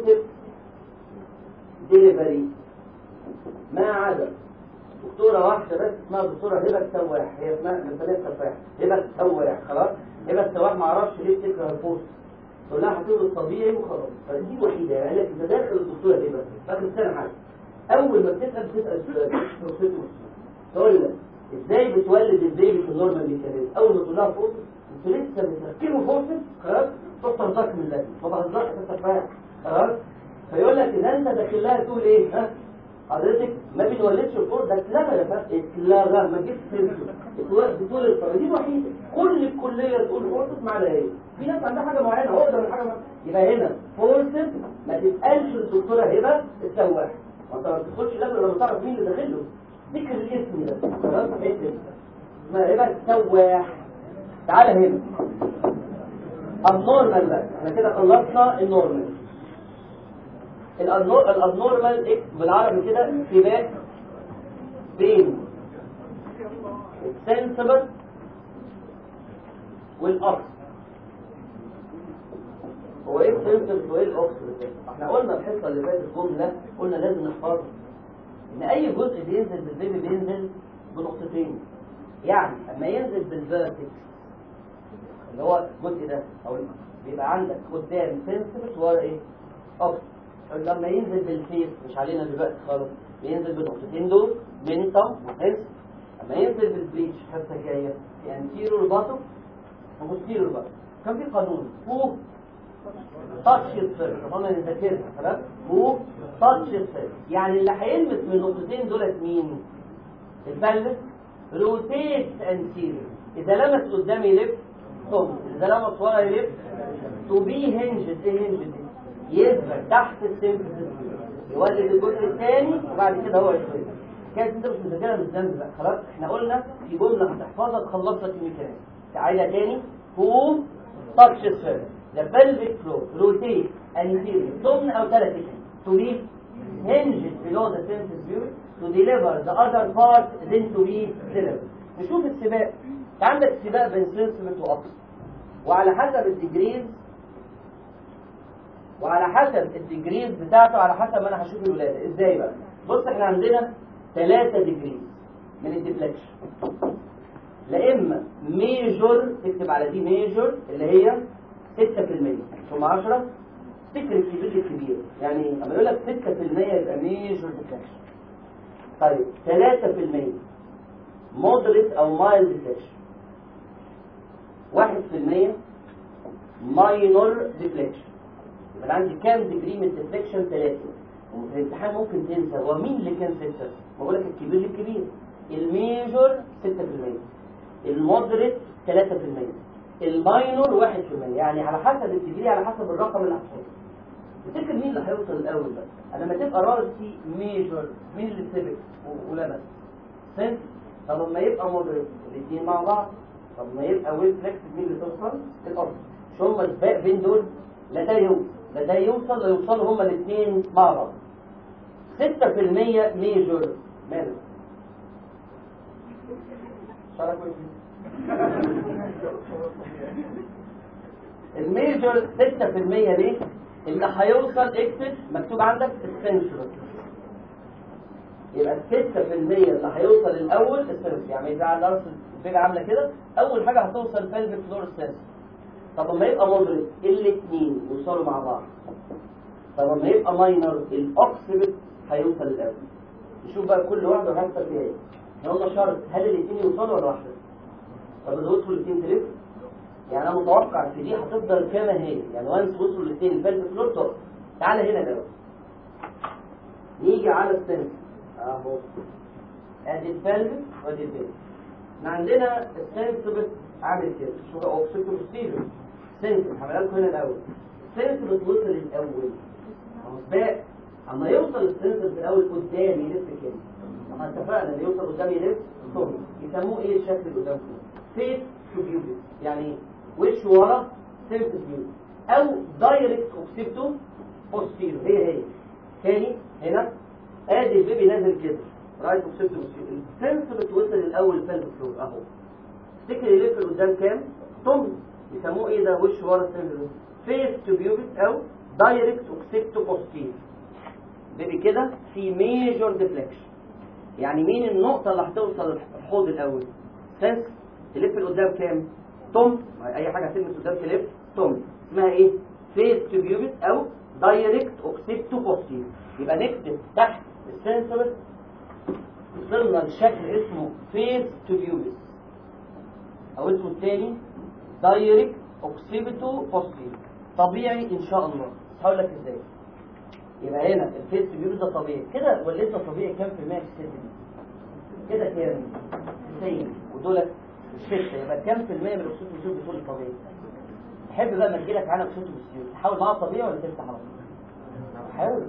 ديليفري ما عدا دكتورة واحدة بس اسمها دكتورة هبة السواح هي اسمها مثالية السواح هبة السواح خلاص هبة السواح ما اعرفش ليه بتكره البوست تقول لها هتقول طبيعي وخلاص فدي وحيدة يعني لك انت داخل الدكتورة هبة فاكر سنة حاجة أول ما بتسأل بتسأل سؤال تقول لك ازاي بتولد البيبي في النورمال ميكانيزم أول ما تقول لها فوسس انتوا لسه بتركبوا فوسس خلاص تروح تنطق من اللازم ما بهزرش السفاح خلاص فيقول لك اذا انت داخل لها تقول ايه ها حضرتك ما بتولدش الفور ده اتلغى يا فندم اتلغى ما جبت سيرته بتقول الفور دي الوحيده كل الكليه تقول فورسز معناها ايه في ناس عندها حاجه معينه عقده من حاجه معينه يبقى هنا فورسز ما تتقالش الدكتوره هبه السواح وانت ما تدخلش لازم لما تعرف مين اللي داخل له ذكر الاسم ده خلاص اكتب اسمها هبه السواح تعالى هنا النورمال بقى احنا كده خلصنا النورمال الابنورمال بالعربي كده سباق بين السنسبل والاكس هو ايه السنسبل وايه الاكس احنا قلنا الحصه اللي فاتت جمله قلنا لازم نحفظها ان اي جزء بينزل بالبيبي بينزل بنقطتين يعني اما ينزل بالفيرتكس اللي هو الجزء ده او بيبقى عندك قدام سنسبل ورا ايه اكس لما ينزل بالفيس مش علينا دلوقتي خالص بينزل بالنقطتين دول منطم وحس لما ينزل بالبليتش الحصه الجايه يعني تيرو الباطو وبوستيرو الباطو كان في قانون فوق تاتش السيرف طبعا نذاكرها خلاص فوق تاتش السيرف يعني اللي هيلمس من النقطتين دولت مين البلس روتيت انتيريور اذا لمس قدامي يلف ثم اذا لمس ورا يلف تو بي هنجد ايه هنجد يثبت تحت السيمفيسيس يولد الجزء الثاني وبعد كده هو يشتغل كانت انت مش مذاكرها من الذنب بقى خلاص احنا قلنا في جمله هتحفظها تخلص لك الميكانيزم تعالى تاني فوم تاتش سفير the pelvic floor rotate anterior ضمن او ثلاث to be hinged below the symphysis view to deliver the other part then to be delivered نشوف السباق عندك سباق بين سنسبت واقصى وعلى حسب الديجريز وعلى حسب الديجريز بتاعته على حسب ما انا هشوف الولاده ازاي بقى بص احنا عندنا 3 ديجريز من الديفليكشن لا اما ميجور تكتب على دي ميجور اللي هي 6% ثم 10 تفتكر الكبير الكبير يعني لما يقول لك 6% يبقى ميجور ديفليكشن طيب 3% مودريت او مايلد ديفليكشن 1% ماينور ديفليكشن يبقى عندي كام ديجري من الديفليكشن 3 وفي الامتحان ممكن تنسى هو مين اللي كان 6 بقول لك الكبير الكبير الميجور 6% المودريت 3% الماينور 1% يعني على حسب الديجري على حسب الرقم اللي هتحطه تفتكر مين اللي هيوصل الاول بقى انا لما تبقى راسي ميجور مين اللي سبق ولمس سنس طب لما يبقى مودريت الاثنين مع بعض طب ما يبقى ويل فليكس مين اللي توصل الارض مش هما السباق بين دول لا ده يوصل لا ده يوصل لا يوصلوا هما الاثنين مع بعض 6% ميجور ماله شرك الميجور 6% ليه؟ اللي هيوصل اكتب مكتوب عندك السنسور يبقى ال 6% اللي هيوصل الاول السنسور يعني اذا على راس الفيجا عامله كده اول حاجه هتوصل بلفيك فلور السنسور طب لما يبقى مودريت الاثنين يوصلوا مع بعض طب لما يبقى ماينر الاوكسيبت هيوصل الاول نشوف بقى كل واحده هيحصل فيها ايه احنا قلنا شرط هل الاثنين يوصلوا ولا واحده طب اذا وصلوا الاثنين تلف يعني انا متوقع في دي هتفضل كما هي يعني وانس وصلوا الاثنين البلد فلور تقف تعالى هنا بقى نيجي على السنس اهو ادي البلد وادي البلد احنا عندنا السنس عامل كده شو بقى اوكسيتو بروسيجر سنس هعملها لكم هنا الاول السنس بتوصل الاول سباق اما يوصل السنس الاول قدام يلف كده احنا اتفقنا اللي يوصل قدام يلف ثم يسموه ايه الشكل اللي قدامكم فيس تو بيوبس يعني وش ورا سيرفس فيو او دايركت اوكسيبتو بوستيرو هي هي تاني هنا ادي البيبي نازل كده رايت اوكسيبتو بوستيرو السنس بتوصل الاول فالف فلور اهو تفتكر يلف لقدام كام ثم يسموه ايه ده وش ورا السيرفس فيس تو بيوبس او دايركت اوكسيبتو بوستيرو بيبي كده في ميجور ديفليكشن يعني مين النقطة اللي هتوصل الحوض الأول سنس تلف لقدام كام توم اي حاجه هتلمس قدام تلف توم اسمها ايه فيس تو بيوبس او دايركت اوكسيبتو بوستير يبقى نكتب تحت السنسور وصلنا لشكل اسمه فيس تو بيوبس او اسمه الثاني دايركت اوكسيبتو بوستير طبيعي ان شاء الله هقول لك ازاي يبقى هنا الفيست بيقول ده طبيعي كده وليت طبيعي كام في المية في الست دي كده كام 90 ودول ستة يبقى كام في المية من الاكسيد بيسيول بتقول طبيعي تحب بقى ما تجيلك عنها اكسيد بيسيول تحاول معاها طبيعي ولا تفتح على طول حاول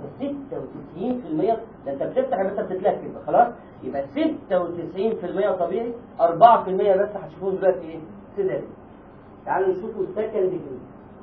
96% ده انت بتفتح بس بتتلكك خلاص يبقى 96% طبيعي 4% بس هتشوفوه دلوقتي ايه سيدات تعالوا نشوفوا السكند ديجري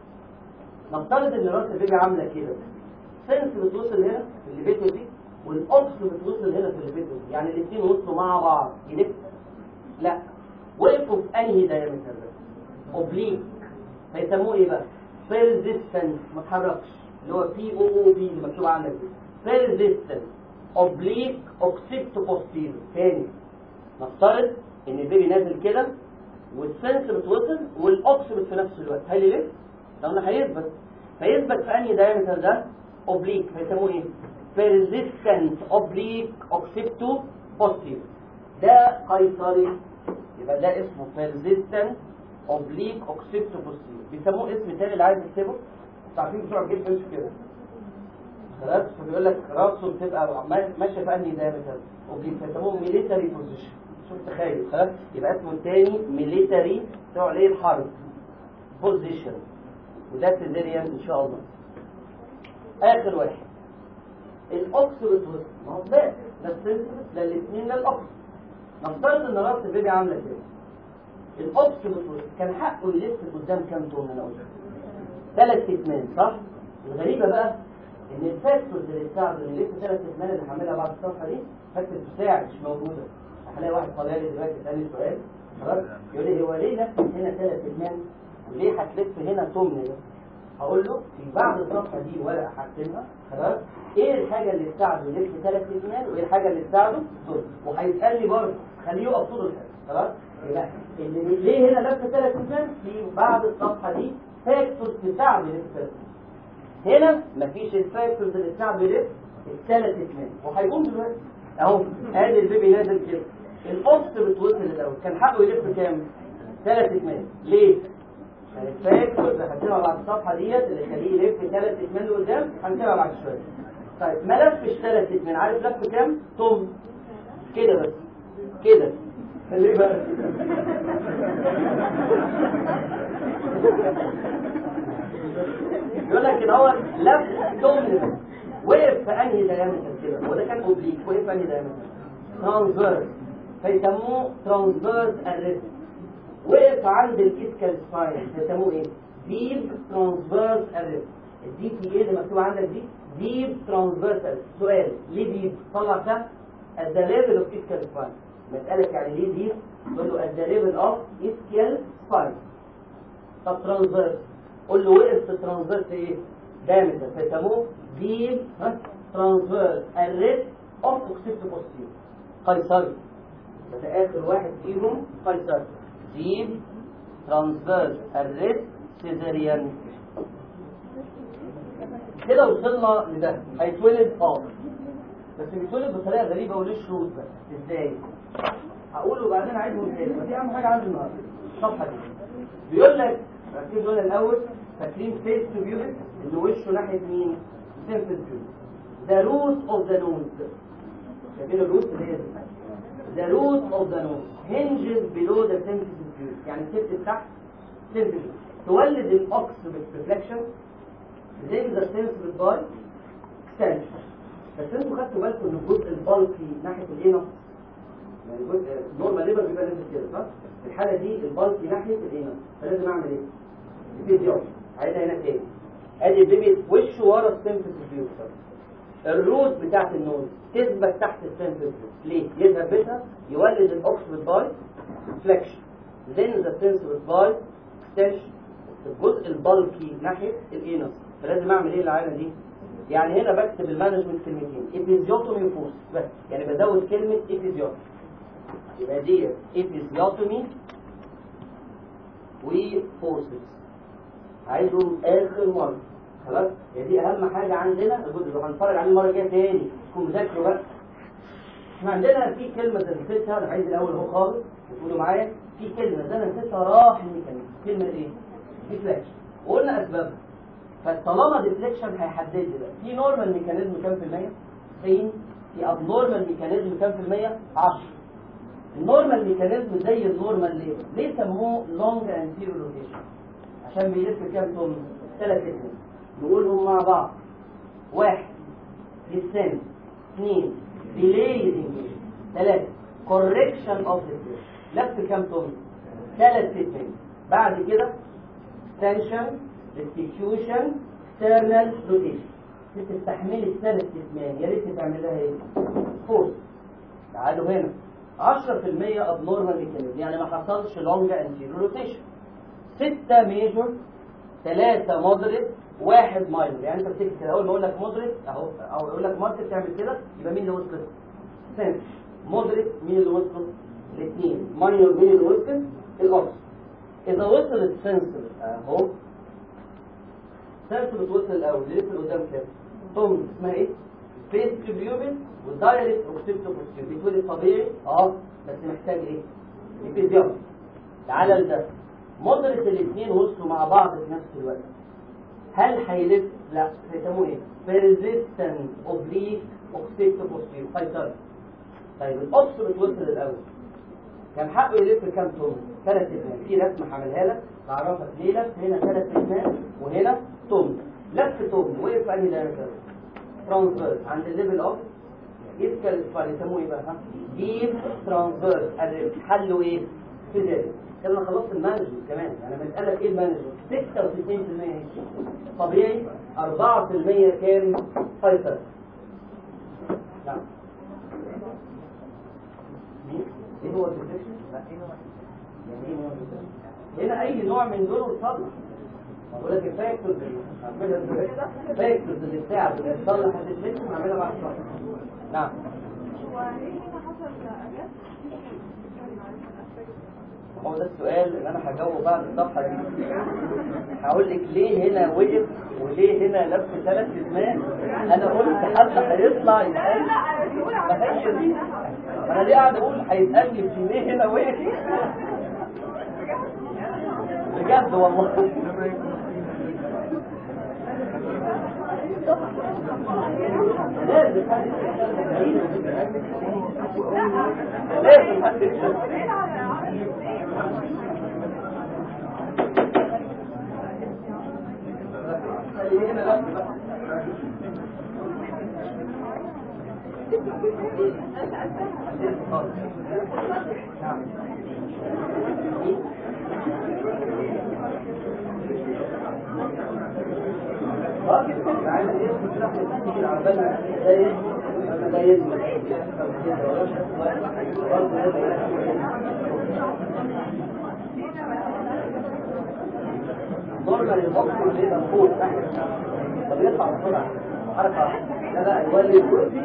نفترض ان راس البيبي عامله كده سنس بتوصل هنا في الليبيتو دي والاوكس بتوصل هنا في الليبيتو دي يعني الاثنين وصلوا مع بعض يلف لا وقفوا في انهي دايمتر ده اوبليك هيسموه ايه بقى بيرزيستنس ما تحركش اللي هو بي او او بي اللي مكتوب عندك دي بيرزيستنس اوبليك اوكسيبتو بوستيرو تاني نفترض ان البيبي نازل كده والسنس بتوصل والاوكسبت في نفس الوقت هل يلف؟ لو قلنا هيثبت فيثبت في انهي دايمتر ده اوبليك فيسموه ايه؟ بيرزيستنت اوبليك اوكسيبتو بوستيرو ده قيصري يبقى ده اسمه بيرزيستنت اوبليك اوكسيبتو بوستيرو بيسموه اسم تاني اللي عايز يكتبه انتوا عارفين بتوع الجيش بيمشوا كده خلاص فبيقول لك راسه بتبقى ماشيه في انهي دايمتر اوبليك فيسموه ميليتري بوزيشن شوف تخيل خلاص يبقى اسمه التاني ميليتري بتوع ليه الحرب بوزيشن وده سيزيريان ان شاء الله اخر واحد الاوكسبت ما هو ده بس لا الاثنين لا الاوكس نفترض ان راس البيبي عامله كده الاوكسبت كان حقه يلف قدام كام طن انا قلت ثلاث اتمان صح الغريبه بقى ان الفاكتورز اللي بتساعد ان يلف ثلاث اتمان اللي هعملها بعد الصفحه دي فاكتور بتساعد مش موجوده هلاقي واحد طالع لي دلوقتي يسالني سؤال خلاص يقول لي هو ليه لف هنا ثلاث اتمان وليه هتلف هنا تمن ده هقول له في بعد الصفحه دي ورقه هكتبها خلاص ايه الحاجه اللي تساعده يلف ثلاث اتمان وايه الحاجه اللي تساعده طول وهيسالني برضه خليه يقف طول الحاجه خلاص يبقى اللي ليه هنا لف ثلاث اتمان في بعد الصفحه دي فاكتور تساعده يلف ثلاث هنا مفيش الفاكتورز اللي تساعده يلف الثلاث اتمان وهيقوم دلوقتي اهو ادي البيبي نازل كده القص بتوصل الاول كان حقه يلف كام؟ ثلاث اتمان ليه؟ الفاكتور اللي هنكتبها بعد الصفحه ديت اللي يخليه يلف ثلاث اتمان لقدام هنكتبها بعد شويه طيب ما لفش ثلاث اتمان عارف لف كام؟ طم كده بس كده خليه بقى يقول لك ان هو لف طم وقف في انهي دايمتر كده هو ده كان اوبليك وقف في انهي دايمتر ترانسفيرس فيسموه ترانسفيرس اريست وقف عند الاسكال سباين فيسموه ايه ديب ترانسفيرس اريست الدي تي ايه اللي مكتوب عندك دي ديب ترانسفيرس اريست سؤال ليه ديب طلع ده at the level of ischial spine مسألة يعني ليه ديب تقول له at the level of ischial spine طب ترانسفيرس قول له وقف في ترانسفيرس ايه دايمتر فيسموه ديب ترانسفيرس اريست اوف اوكسيبتو بوستيريور قيصري بس اخر واحد فيهم قيصري ديب ترانسفيرس اريست سيزاريان كده وصلنا لده هيتولد اه بس بيتولد بطريقه غريبه وليه شروط بقى ازاي هقوله بعدين عايزهم تاني ودي اهم حاجه عندي النهارده الصفحه دي بيقول لك ركزوا دول الاول فاكرين فيس تو بيوبس اللي وشه ناحيه مين؟ سيمبل بيوبس ذا روت اوف ذا نوز شايفين الروت اللي هي ذا روت اوف ذا نوز هنجز بيلو ذا سيمبل بيوبس يعني السبت تحت سيمبل تولد الاوكس ريفلكشن زي ذا سيمبل باي اكستنشن بس انتوا خدتوا بالكم ان الجزء البلقي ناحيه الانف يعني الجزء نورمال ليبر بيبقى نازل كده صح؟ في الحاله دي البلقي ناحيه الانف فلازم اعمل ايه؟ فيديو عايزها هنا تاني ادي البيبي وشه ورا السيمبل بيوصل الروت بتاعت النوز تثبت تحت السيمبل ليه؟ يثبتها يولد الاوكسفورد باي فليكشن then the sensible باي extension الجزء البلقي ناحيه الانف فلازم اعمل ايه العينه دي؟ يعني هنا بكتب المانجمنت كلمتين ايبيزيوتومي وفورس بس يعني بزود كلمة ايبيزيوتومي يبقى دي ايبيزيوتومي وفورسز عايزهم اخر مرة خلاص هي دي اهم حاجة عندنا الجزء اللي هنتفرج عليه المرة الجاية تاني تكون مذاكروا بقى احنا عندنا في كلمة زي نسيتها انا عايز الاول اهو خالص تقولوا معايا في كلمة زي انا نسيتها راح الميكانيزم كلمة ايه؟ ديفلاكشن وقلنا اسبابها فطالما ديفليكشن هيحدد لي بقى في نورمال ميكانيزم كام في المية؟ 90 في اب نورمال ميكانيزم كام في المية؟ 10 النورمال ميكانيزم زي النورمال ليه؟ ليه سموه لونج انتيريور روتيشن؟ عشان بيلف كام توم؟ ثلاث اسم نقولهم مع بعض واحد ديسنت اثنين ديلي ثلاثة كوركشن اوف لف كام توم؟ ثلاث ستين بعد كده extension restitution external rotation تستحمل الثلاث استثمان يا ريت تعمل لها ايه؟ فورس تعالوا هنا 10% abnormal mechanism يعني ما حصلش لونج anterior rotation 6 ميجور 3 مودريت واحد ماينور يعني انت بتكتب كده اول ما اقول لك مودريت اهو او اقول لك ماركت تعمل كده يبقى مين اللي وصل؟ سنس مودريت مين اللي وصل؟ الاثنين ماينور مين اللي وصل؟ الاوس اذا وصل السنسور اهو سنسور بتوصل الاول لسه قدام كده ثم اسمها ايه؟ فيس تريبيوبل والدايركت اوكسيبتو بوستيريور بتقول طبيعي اه بس محتاج ايه؟ فيزيولوجي تعالى لده مدرة الاثنين وصلوا مع بعض في نفس الوقت هل هيلف؟ لا بيسموه ايه؟ persistent oblique اوكسيبتو بوستيريور فايتر طيب الاوكس بتوصل الاول كان حقه يلف كام توم؟ ثلاث اثنان في رسمه هعملها لك بعرفك ليه لف هنا ثلاث اثنان وهنا توم لف توم وقف في انهي دايركشن؟ ترانسفيرس عند الليفل اوف يسكال سباين يسموه ايه بقى ها ديب ترانسفيرس حله ايه فيزيك كده انا خلصت المانجمنت كمان انا بسالك ايه المانجمنت 66% ايه طبيعي 4% كان فايتر نعم مين؟ ايه هو الديفليكشن؟ لا ايه هو يعني ايه هو الديفليكشن؟ هنا اي نوع من دول وتصلح بقول لك الفاكتورز هعملها دلوقتي الفاكتورز اللي بتاعت اللي تصلح الديفليكشن هعملها بعد شويه نعم هو ده السؤال اللي انا هجاوبه بعد الصفحه دي هقول لك ليه هنا وقف وليه هنا لف ثلاث اسمان انا قلت حد هيطلع يسال ما هيش دي انا ليه قاعد اقول هيسالني في ليه هنا وقف بجد والله لازم حد لازم حد نورمال الموقف اللي يبقى فوق تحت طب يطلع بسرعه حركه لا لا يولد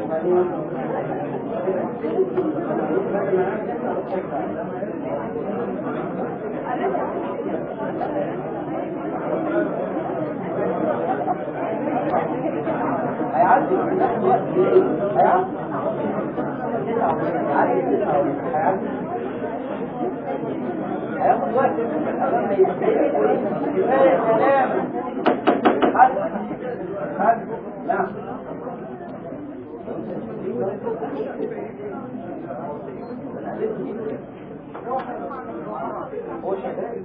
هيعدي في نفس الوقت هيعدي هيعدي هيعدي هياخد وقت الأمام ما يستهلك كفاية كلام حد حد نعم هو شغال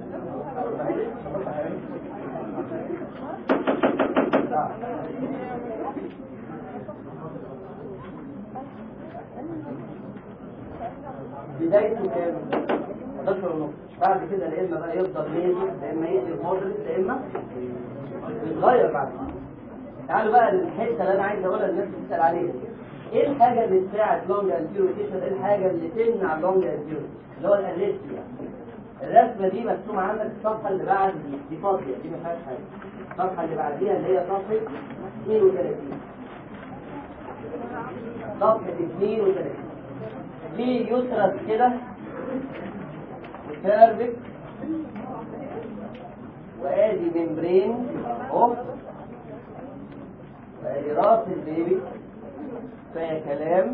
بدايته كام؟ 11 ونص بعد كده يا اما بقى يفضل ميجر يا اما يقلب مودريت يا اما يتغير بعد كده تعالوا بقى للحته اللي انا عايز اقولها للناس بتسال عليها ايه الحاجه اللي تساعد لونج انتيروتيشن ايه الحاجه اللي تمنع لونج انتيروتيشن اللي هو الاريستيا الرسمه دي مرسومه عندك الصفحه اللي بعد دي دي فاضيه دي ما فيهاش حاجه الصفحه اللي بعديها اللي هي صفحه 32 صفحه 32 في يسرس كده وسيرفك وادي ممبرين اهو وادي راس البيبي فيها كلام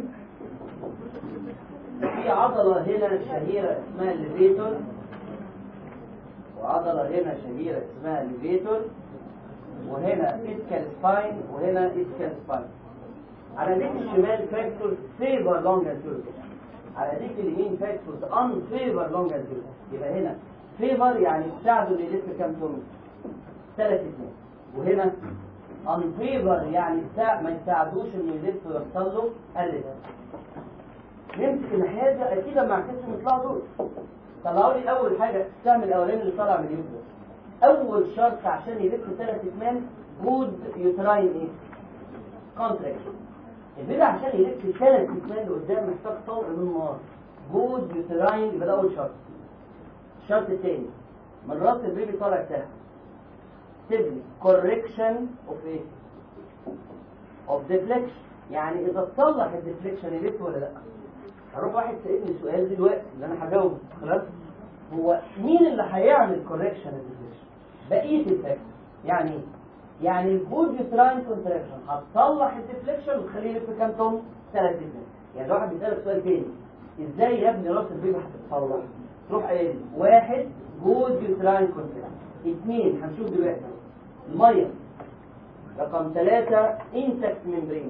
في عضلة هنا شهيرة اسمها الليفيتور وعضلة هنا شهيرة اسمها الليفيتور وهنا اسكال سباين وهنا اسكال سباين على ايديك الشمال فاكتورز فيفر لونج على ايديك اليمين فاكتورز ان فيفر لونج يبقى هنا فيفر يعني تساعده انه يلف كام توم ثلاث اثنين وهنا ان فيفر يعني تساعد ما يساعدوش انه يلف ويوصل له الريتم نمسك الناحيه دي اكيد لما عكسهم يطلعوا دول طلعوا لي اول حاجه السهم الاولاني اللي طالع من اليوتيوب اول شرط عشان يلف ثلاث اثمان جود يوتراين ايه كونتراكشن البيبي عشان يلف ثلاث اثمان لقدام محتاج طوق من نار جود يوتراين يبقى ده اول شرط الشرط الثاني من راس البيبي طالع تحت تبني كوركشن اوف ايه اوف ديفليكشن يعني اذا تصلح الديفليكشن يلف ولا لا هروح واحد سألني سؤال دلوقتي اللي انا هجاوبه خلاص هو مين اللي هيعمل كوركشن الديفليكشن بقيه الفاكتور يعني ايه يعني الجود يوتراين كونتراكشن هتصلح الديفليكشن وتخليه يلف كام توم ثلاث اثنين يعني واحد بيسالك سؤال تاني ازاي يا ابني راس البيبي هتتصلح تروح قايل واحد جود يوتراين كونتراكشن اثنين هنشوف دلوقتي الميه رقم ثلاثة انتكت ممبرين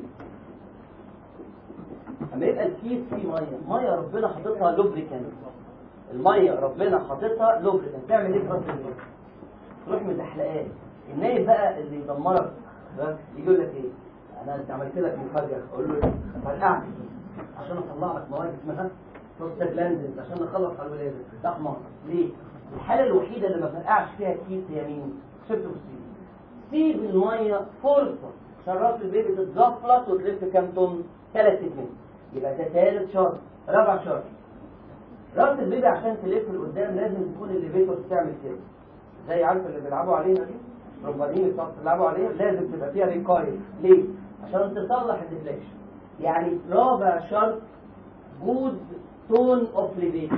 اما يبقى الكيس فيه ميه ميه ربنا حاططها لوبريكانت الميه ربنا حاططها لوبريكانت تعمل ايه في راس البيبي تروح مزحلقاه النايب بقى اللي يدمرك ده يقول لك ايه انا انت عملت لك مفاجاه اقول له فرقعت عشان اطلع لك مواد اسمها بروستاجلاندز عشان نخلص على الولاده ده حمار ليه الحاله الوحيده اللي ما فرقعش فيها الكيس هي مين سيبتوسين سيب الميه فرصه عشان راس البيبي تتزفلط وتلف كام طن ثلاث اثنين يبقى ده ثالث شرط رابع شرط راس البيبي عشان تلف لقدام لازم تكون الليفيتور تعمل كده زي عارف اللي بيلعبوا علينا دي ربانين اللي بيلعبوا عليها لازم تبقى فيها ريكايل ليه؟ عشان تصلح الديفليكشن يعني رابع شرط جود تون اوف ليفيتور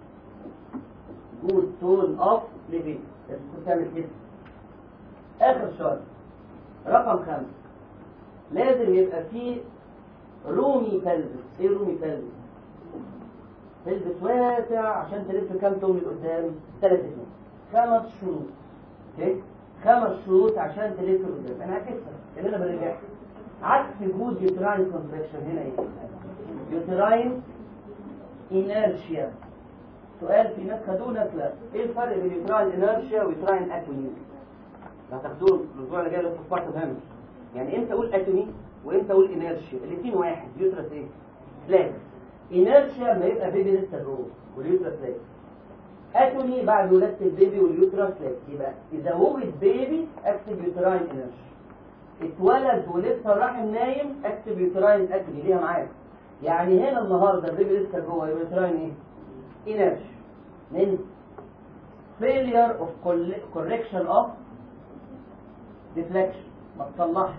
جود تون اوف ليفيتور لازم تكون تعمل كده اخر شرط رقم خمسة لازم يبقى فيه رومي تلبس ايه رومي تلبس تلبس واسع عشان تلف كام توم لقدام ثلاث اثنين خمس شروط اوكي خمس شروط عشان تلف لقدام انا هكسر اللي انا برجعها عكس وجود يوتراين كونتراكشن هنا ايه يوتراين انيرشيا سؤال في ناس خدوه ناس لا ايه الفرق بين يوتراين انيرشيا ويوتراين اتوني لو تاخدوه الاسبوع اللي جاي لسه في بارت مهم يعني امتى اقول اتوني وامتى اقول انيرشيا الاثنين واحد يوترس ايه فلاكس انيرشيا لما يبقى بيبي لسه جوه واليوترس فلاكس اتوني بعد ولاده البيبي واليوترس فلاكس يبقى اذا ولد بيبي اكتب يوتراين انيرشيا اتولد ولسه الرحم نايم اكتب يوتراين اتوني ليها معاك يعني هنا النهارده البيبي لسه جوه يوتراين ايه انيرشيا من failure of correction of deflection ما تصلحش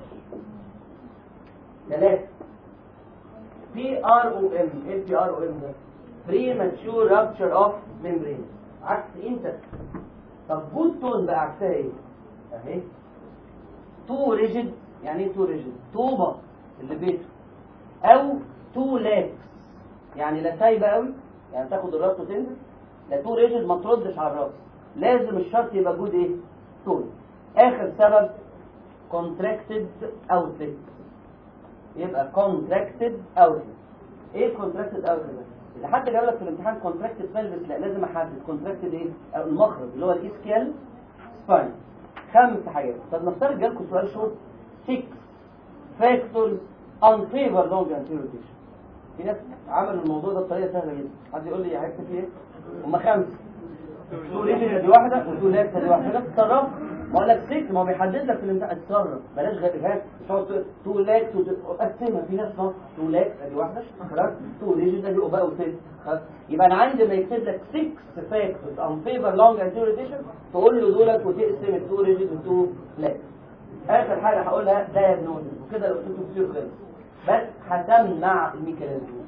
ثلاثة بي ار او ام ايه البي ار او ام ده premature rupture of membrane عكس انت طب جود تون بقى عكسها ايه اهي تو ريجيد يعني ايه تو ريجيد طوبة اللي بيته او تو لاكس يعني لا سايبه قوي يعني تاخد الراس وتنزل لا تو ريجيد ما تردش على الراس لازم الشرط يبقى جود ايه تون اخر سبب contracted outlet يبقى contracted outlet ايه contracted outlet اذا حد جاب لك في الامتحان contracted pelvis لا لازم احدد contracted ايه أو المخرج اللي هو الاسكيال سباين خمس حاجات طب نفترض جالكم سؤال شورت 6 factors unfavor long anterior rotation في ناس عملوا الموضوع ده بطريقه سهله جدا حد يقول لي هيكتب ليه هم خمسه تو ليجن دي واحده وتو لاكس دي واحده تتصرف ما اقول لك سيك ما هو بيحدد لك في الامتحان اتصرف بلاش غير مش هقعد تو لاكس وتقسمها في ناس نص تو لاكس ادي واحده خلاص تو ليجن ادي بقى وست خلاص يبقى انا عندي ما يكتب لك 6 فاكتورز ان فيفر لونج انتيوريتيشن تقول له دولت وتقسم التو ليجن وتو لاكس اخر حاجه هقولها دايجنوزس وكده لو كنتوا كتير خلص بس هتمنع الميكانيزم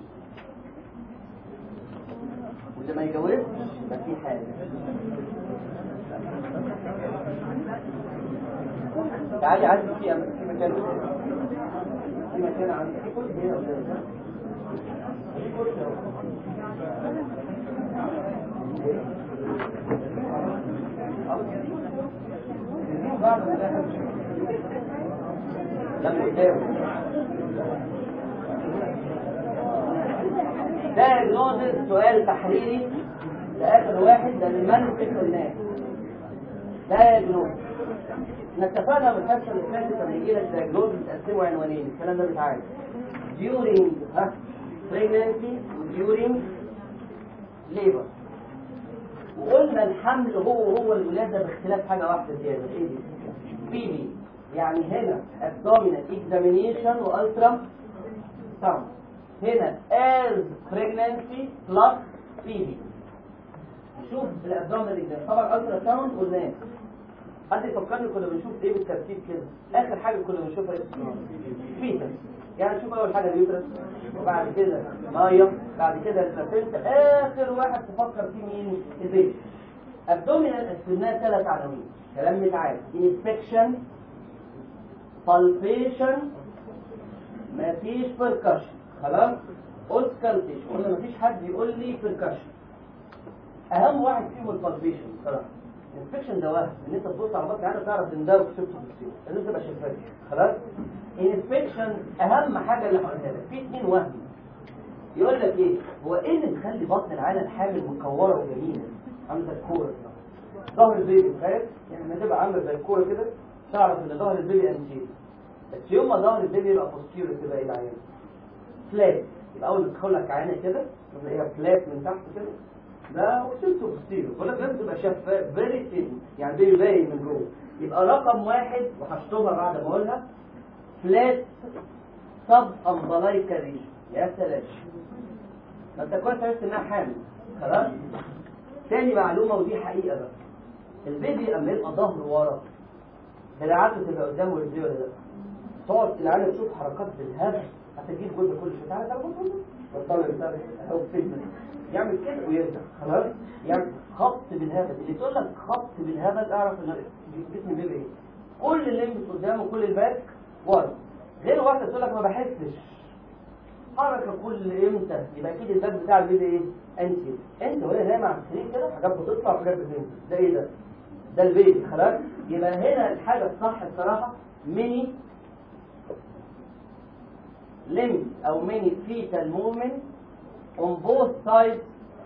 واللي ما يجاوبش يبقى في حاجه تعالي عندي في في مكان في مكان عندي في كرسي هنا قدام في كرسي اهو بعد ما لما قدامه diagnosis سؤال تحريري لآخر واحد ده المنطق الناس diagnosis احنا اتفقنا من الحصه اللي فاتت لما يجي لك diagnosis تقسمه عنوانين الكلام ده بيتعالج during ها pregnancy during labor وقلنا الحمل هو هو الولادة باختلاف حاجة واحدة زيادة ايه دي؟ بيبي يعني هنا abdominal examination والترا sound هنا as pregnancy plus بيبي شوف الابدومينال examination طبعا الترا ساوند قلناه حد يفكرني كنا بنشوف ايه بالترتيب كده اخر حاجة كنا بنشوفها ايه؟ فيتس يعني نشوف اول حاجة اليوترس وبعد كده ميه بعد كده البلاسنتا اخر واحد تفكر فيه مين البيبي ابدومينال قسمناه ثلاث عناوين كلام متعاد انسبكشن بالبيشن مفيش بيركشن خلاص اوسكالتيشن قلنا مفيش حد يقول لي بيركشن اهم واحد فيهم البالبيشن بصراحه الانسبكشن ده وهم ان انت تبص على بطن عينك تعرف ان ده وكسبته بالسيف لازم تبقى شفاف خلاص انسبكشن اهم حاجه اللي هقولها لك في اثنين وهم يقول لك ايه هو ايه اللي مخلي بطن العيله الحامل مكوره وجميله عامله زي الكوره ظهر البيبي تخيل يعني لما تبقى عامله زي الكوره كده تعرف ان ظهر البيبي انتير بس يوم ما ظهر البيبي يبقى بوستيريور تبقى ايه العينه فلات يبقى اول ما تدخل لك عينه كده تلاقيها فلات من تحت كده ده وصلته بوستيريور بقول لك لازم تبقى شفاف فيري ثين يعني بيبي باين من جوه يبقى رقم واحد وهشطبها بعد ما اقولها فلات سب امبلايكا ريجن يا سلام ما انت كويس عرفت انها حامل خلاص تاني معلومه ودي حقيقه بقى البيبي اما يبقى ظهره ورا دراعاته تبقى قدامه رجليه ولا لا تقعد العيال تشوف حركات بالهبل هتجيب جزء كل شويه تعالى تعالى بطل بتاع او فيلم يعمل كده ويرجع خلاص يعمل خط بالهبل اللي تقول لك خط بالهبل اعرف ان جسم البيبي ايه كل الليمبس قدامه كل الباك ورا غير واحده تقول لك ما بحسش حركه كل امتى يبقى اكيد الباك بتاع البيبي ايه انت انت وهي نايمه على السرير كده حاجات بتطلع وحاجات بتنزل ده ايه ده ده البيبي خلاص يبقى هنا الحاجه الصح الصراحه ميني limb او many fetal movement on both sides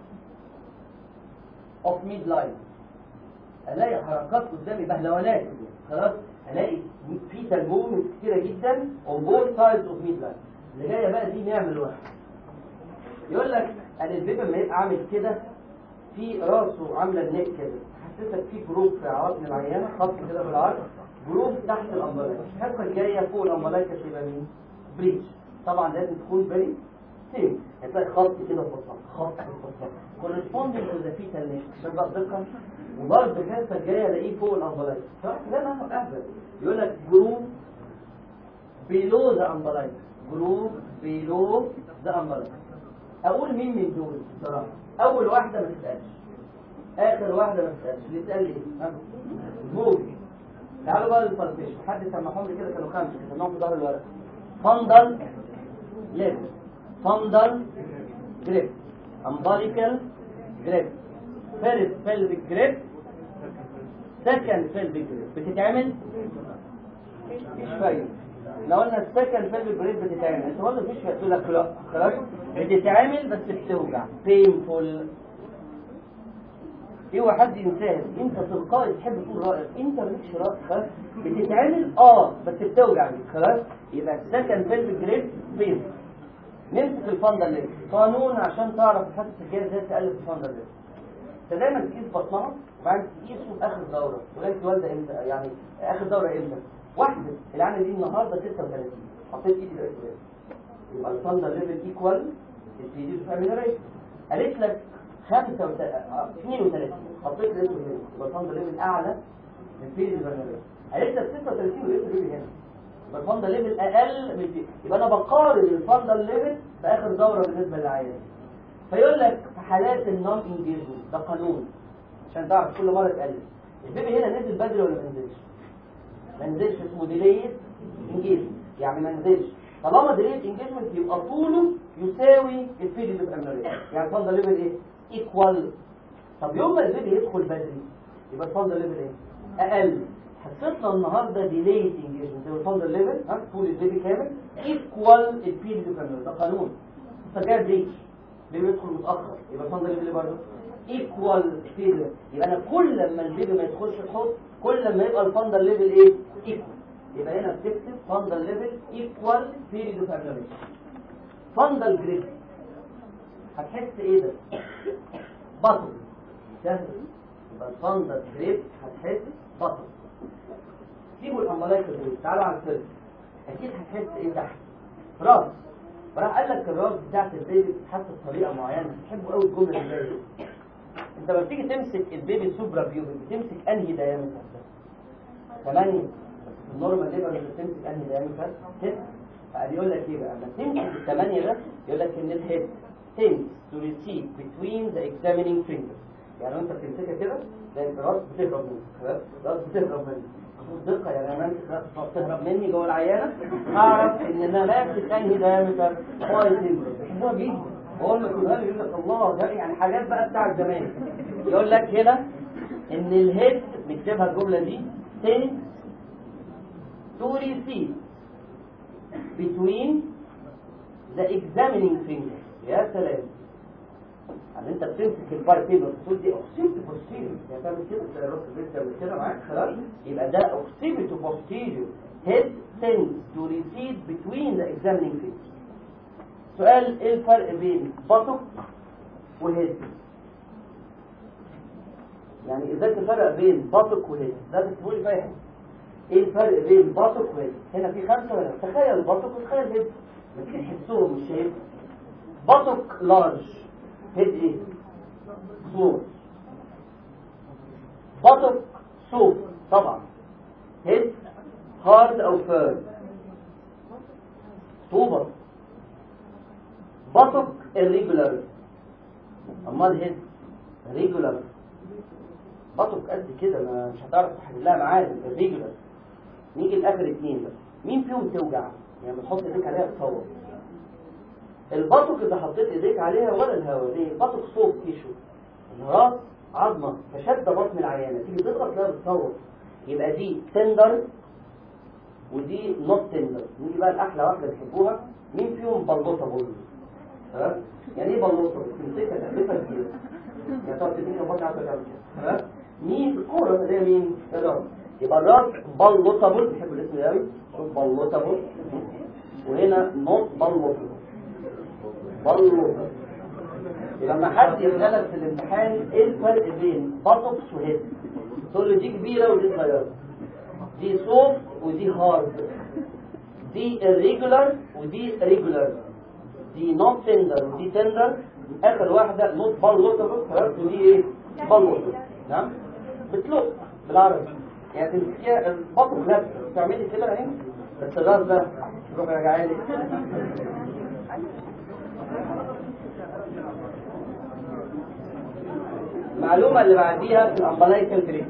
of midline الاقي حركات قدامي بهلوانات خلاص الاقي fetal movement كتيره جدا on both sides of midline اللي جايه بقى دي نعمل واحد يقول لك ان البيبي لما يبقى عامل كده في راسه عامله النيك كده حسيتك في جروب في عظم العيانه خط كده بالعرض جروب تحت الامبلايكا الحته الجايه فوق الامبلايكا تبقى مين؟ بريتش طبعا لازم تكون فيري سيم هتلاقي خط كده في الصف خط في الصف كورسبوندنج تو ذا فيتال نيك عشان بقى دقه وبرضه الحته الجايه الاقيه فوق الامبلايكا صح لا ما اهبل يقول لك جروب بيلو ذا امبلايكا جروب بيلو ذا امبلايكا اقول مين من دول بصراحه اول واحده ما تسالش اخر واحده ما تسالش اللي تسال لي موجي تعالوا بقى للفالبيشن حد سمعهم لي كده كانوا خمسه كتبناهم في ظهر الورق فندل ليف فندل جريب امباليكال جريب فيرست فيلبك جريب سكند فيلبك جريب بتتعمل مفيش فايده لو قلنا السكند فيلبك جريب بتتعمل انت برضه مفيش فايده تقول لك لا خلاص بتتعمل بس بتوجع بينفول اوعى حد ينساها انت تلقائي تحب تقول رايك انت مالكش راي خلاص بتتعمل اه بس بتوجع ليك خلاص يبقى السكند فيلم جريد فين نمسك الفندل ليه قانون عشان تعرف تحس الجهاز ازاي تقلب الفندل ليه انت دايما تقيس بطنها وبعدين تقيسه في اخر دوره ولكن والده امتى يعني اخر دوره امتى واحده العامل دي النهارده 36 حطيت ايدي دلوقتي يبقى الفندل ليفل ايكوال الديزيز فاميلاريز قالت لك 32 حطيت الاسم هنا يبقى الفندل ليفل اعلى من فيز الفاميلاريز قالت لك 36 والاسم ليفل هنا يبقى الفندل ليفل اقل من فيز يبقى انا بقارن الفندل ليفل في اخر دوره بالنسبه للعيان فيقول لك في حالات النون انجيجمنت ده قانون عشان تعرف كل مره تقلل البيبي هنا نزل بدري ولا ما نزلش؟ ما نزلش اسمه ديليد انجيجمنت يعني ما نزلش طالما ديليد انجيجمنت يبقى طوله يساوي الفيد اللي بأمنوريا يعني الفندل ليفل ايه؟ ايكوال طب يوم ما البيبي يدخل بدري يبقى الفندل ليفل ايه؟ اقل حصتنا النهارده ديليت انجيجمنت الفاندر ليفل ها طول البيبي كامل ايكوال البيريد كامل ده قانون فجاه بريتش بيبي يدخل متاخر يبقى الفاندر ليفل برضه ايكوال بيريد يبقى انا كل ما البيبي ما يدخلش الحوض كل ما يبقى الفاندر ليفل ايه ايكوال يبقى هنا بتكتب فاندر ليفل ايكوال بيريد اوف فاندر جريد هتحس ايه ده بطل سهل يبقى الفاندر جريد هتحس بطل سيبوا الامبلايك دول تعالوا على الفيلم اكيد هتحس ايه تحت راس وراح قال لك الراس بتاعت البيبي بتتحس بطريقه معينه بتحبوا قوي الجمله اللي زي دي انت لما بتيجي تمسك البيبي سوبرا بيوبي بتمسك انهي دايمتر ثمانية النورمال ليبر اللي بتمسك انهي دايمتر ست فبيقول لك ايه بقى لما تمسك الثمانية ده يقول لك ان الهيد tends to recede between the examining fingers يعني انت بتمسكها كده زي الراس بتهرب منك خلاص الراس بتهرب منك دقة يعني انا امسك راس بتهرب مني جوه العيانة اعرف ان انا ماسك انهي دايمتر فايف فينجر بيحبوها جدا بقول لك يقولها لي يقول لك الله ده يعني حاجات بقى بتاع زمان يقول لك هنا ان الهيد نكتبها الجملة دي tends to recede between the examining fingers يا سلام يعني انت بتمسك الباي فيبر تقول دي اوكسيبت بوستيريور يعني تعمل كده تلاقي الراس البيت تعمل كده معاك خلاص يبقى ده اوكسيبت بوستيريور head tends to recede between the examining fingers سؤال ايه الفرق بين بطق وهيد يعني ازاي تفرق بين بطق وهيد ده بتقول فاهم ايه الفرق بين بطق وهيد هنا في خمسه ولا تخيل بطق وتخيل هيد ما تيجي تحسهم مش شايف بطق لارج هيد ايه صور بطق صوف طبعا هيد هارد او فيرم طوبة بطق irregular امال هيد ريجولار بطق قد كده ما مش هتعرف تحلها معانا الريجولار نيجي لاخر اتنين بقى مين فيهم توجع يعني بتحط ايديك عليها تصور البطق اذا حطيت ايديك عليها ولا الهواء ليه البطق صوت تيشو الراس عظمه فشد بطن العيانه تيجي تضغط لها بتصور يبقى دي تندر ودي نوت تندر نيجي بقى الاحلى واحده بتحبوها مين فيهم بلوطه بول ها يعني ايه بلوطه تمسكها تحدفها كده يعني تقعد تديك بطن عشان تعمل كده ها مين الكوره اللي هي مين الراس يبقى الراس بلوطابل بيحبوا الاسم ده قوي شوف بلوطابل وهنا نوت بلوطابل بلوطابل لما حد يسألك في الامتحان ايه الفرق بين بطوكس وهيد تقول له دي كبيرة ودي صغيرة دي سوفت ودي هارد دي irregular ودي regular دي not tender ودي tender اخر واحدة not بلوطابل خلاص ودي ايه بلوطابل نعم بتلق بالعربي يعني تمسكيها البطن نفسه تعملي كده اهي بس الراس ده تروح راجعه لي المعلومة اللي بعديها في الامبلايكال جريد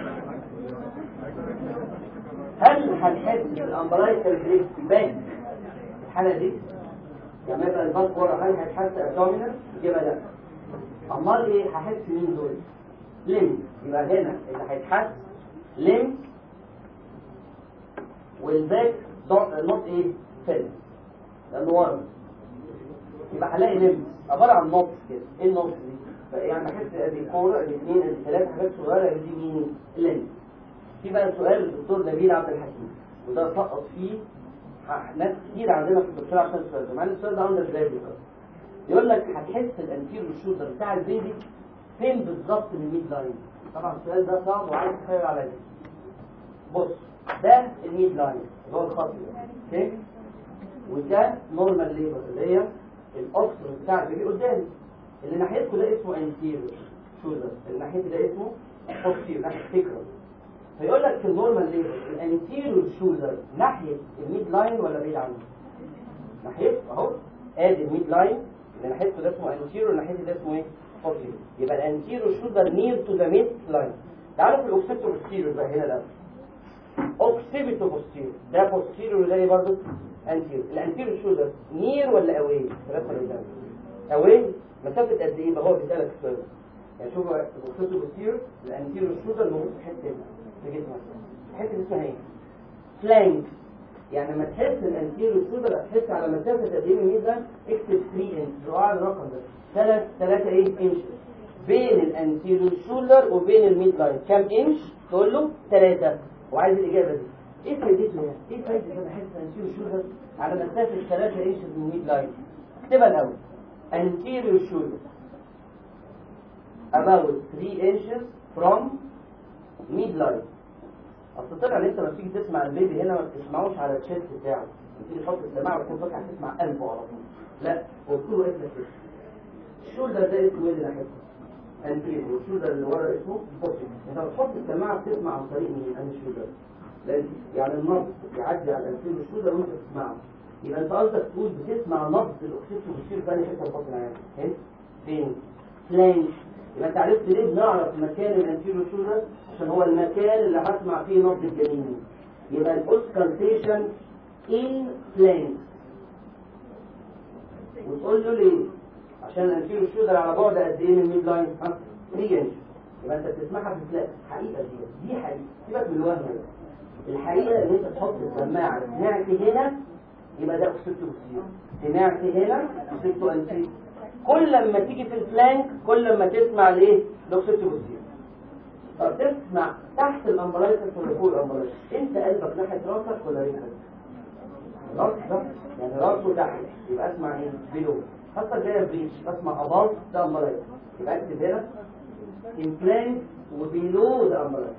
هل هنحس في الامبلايكال جريد باك الحالة دي يعني مثلا الباك ورا هل هتحس ابدومينال يبقى لا امال ايه هحس مين دول ليم يبقى هنا اللي هيتحس ليم والباك نوت ايه فيلم لانه ورم يبقى هلاقي ليم عباره عن نوتس كده ايه النوتس دي يعني بحس ادي الكوره الاثنين الثلاث حاجات صغيره دي مين ليم في بقى سؤال الدكتور نبيل عبد الحكيم وده سقط فيه ناس كتير عندنا في الدكتور عشان السؤال ده مع ان السؤال ده اندر جراديويت يقول لك هتحس الانتيريور شولدر بتاع البيبي فين بالظبط من الميد لاين طبعا السؤال ده صعب وعايز تخيل عليا بص ده الميد لاين اللي هو الخط ده اوكي وده نورمال ليبر اللي هي الاوكسر بتاع البيبي قدامي اللي ناحيته ده اسمه انتيريور شولدر اللي ناحيته ده اسمه اوكسير ناحيه فكره فيقول لك في النورمال ليبر الانتيريور شولدر ناحيه الميد لاين ولا بعيد عنه ناحيته اهو ادي الميد لاين اللي ناحيته ده اسمه انتيريور وناحيته ده اسمه ايه posterior يبقى الانتيريور شولدر نير تو ذا ميد لاين تعالوا في الاوكسيبتو بوستيريور بقى هنا ده اوكسيبتو بوستيريور ده بوستيريور وده ايه برضه انتيريور الانتيريور شولدر نير ولا اواي ثلاثه قدام اواي مسافه قد ايه بقى هو بيسالك السؤال ده يعني شوف الاوكسيبتو بوستيريور الانتيريور شولدر موجود في حته هنا في جسمك الحته دي اسمها ايه فلانك يعني لما تحس الانتيريور شولدر هتحس على مسافه قد ايه من الميزان اكتب 3 انش روح على الرقم ده 3 3 ايه انش بين الانتيريور شولدر وبين الميد لاين كام انش تقول له 3 وعايز الاجابه دي ايه فايدته يعني ايه فايده لما احس الانتيريور شولدر على مسافه 3 انش من الميد لاين اكتبها الاول anterior shoulder about 3 inches from midline اصل طلع ان انت لما تيجي تسمع البيبي هنا ما بتسمعوش على الشيست بتاعه تيجي تحط السماعه وتكون فاكر هتسمع قلبه على طول لا هو بتقول واقف لك كده الشولدر ده اسمه ايه اللي ناحيته anterior والشولدر اللي ورا اسمه posterior انت لما تحط السماعه بتسمع عن طريق مين عن الشولدر لان يعني النبض يعدي على الانتيريور شولدر وانت بتسمعه يبقى انت قصدك تقول بتسمع نبض الاكسجين بيصير في انهي حته في البطن العام فين فين فلانك يبقى انت عرفت ليه بنعرف مكان الانتيريور شولدر عشان هو المكان اللي هسمع فيه نبض الجنين يبقى الاوسكالتيشن ان فلانك وتقول له ليه عشان الانتيريور شولدر على بعد قد ايه من الميد لاين ها 3 انش يبقى انت بتسمعها في فلاك حقيقه دي دي حقيقه سيبك من الوهم ده الحقيقه ان انت تحط السماعه سمعت هنا يبقى ده اوكسيتو بوستيريور سمعت هنا اوكسيتو انتيريور كل لما تيجي في الفلانك كل لما تسمع الايه الاوكسيتو بوستيريور طب تسمع تحت الامبرايتس ولا فوق الامبرايتس انت قلبك ناحيه راسك ولا رجلك راسك ده يعني راسه تحت يبقى اسمع ايه بيلو حتى جايه بريتش اسمع اباوت ده امبرايتس يبقى اكتب هنا implant وبيلو ده امبرايتس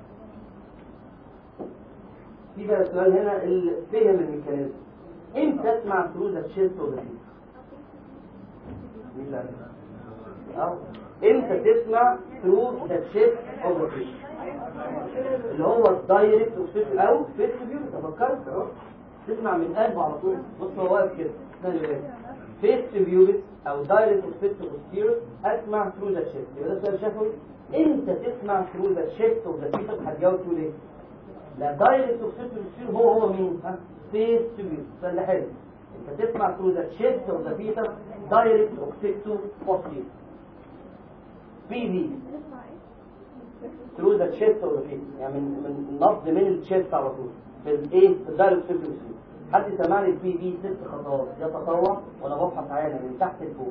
في بقى السؤال هنا اللي فهم الميكانيزم امتى تسمع ثرو ذا تشيست ولا مين اللي اه امتى تسمع ثرو ذا تشيست اوف اللي هو الدايركت اوكسيد او فيس فيو تفكرت اهو تسمع من قلبه على طول بص هو واقف كده خلي بالك فيس فيو او دايركت اوكسيد اوستيرو اسمع ثرو ذا تشيست يبقى ده سؤال شافوي امتى تسمع ثرو ذا تشيست اوف ذا فيتس هتجاوب تقول ايه لا دايركت اوكسيد اوستيرو هو هو مين ها فيس تو فيو ده حلو انت تسمع ثرو ذا تشيست اوف ذا فيتس دايركت اوكسيد اوستيرو بي في ثرو ذا تشيست اوف ذا فيتس يعني من من نبض من التشيست على طول في الايه في الدايركت اوكسيد اوستيرو حد سمعني البي في ست خطوات يتطوع وانا ببحث عنها من تحت لفوق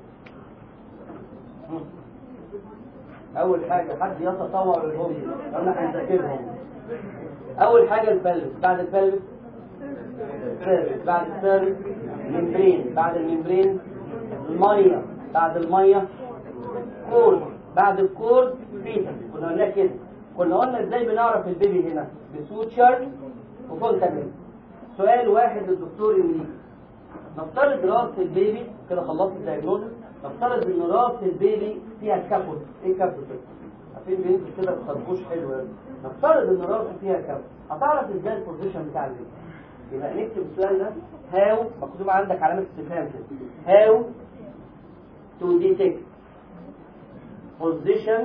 اول حاجه حد يتطوع للهم احنا هنذاكرهم اول حاجه البلس بعد البلس سيرفس بعد السيرفس ممبرين بعد الممبرين الميه بعد الميه كورد بعد الكورد فيتا كنا قلنا كده كنا قلنا ازاي بنعرف البيبي هنا بسوتشر وفونتامين سؤال واحد للدكتور يمليك نفترض راس البيبي كده خلصت الدايجنوزس نفترض ان راس البيبي فيها كابوت ايه كابوت عارفين بينزل كده بخربوش حلو يعني نفترض ان راسه فيها كابوت هتعرف ازاي البوزيشن بتاع البيبي يبقى نكتب السؤال ده هاو مكتوب عندك علامه استفهام كده هاو تو ديتكت position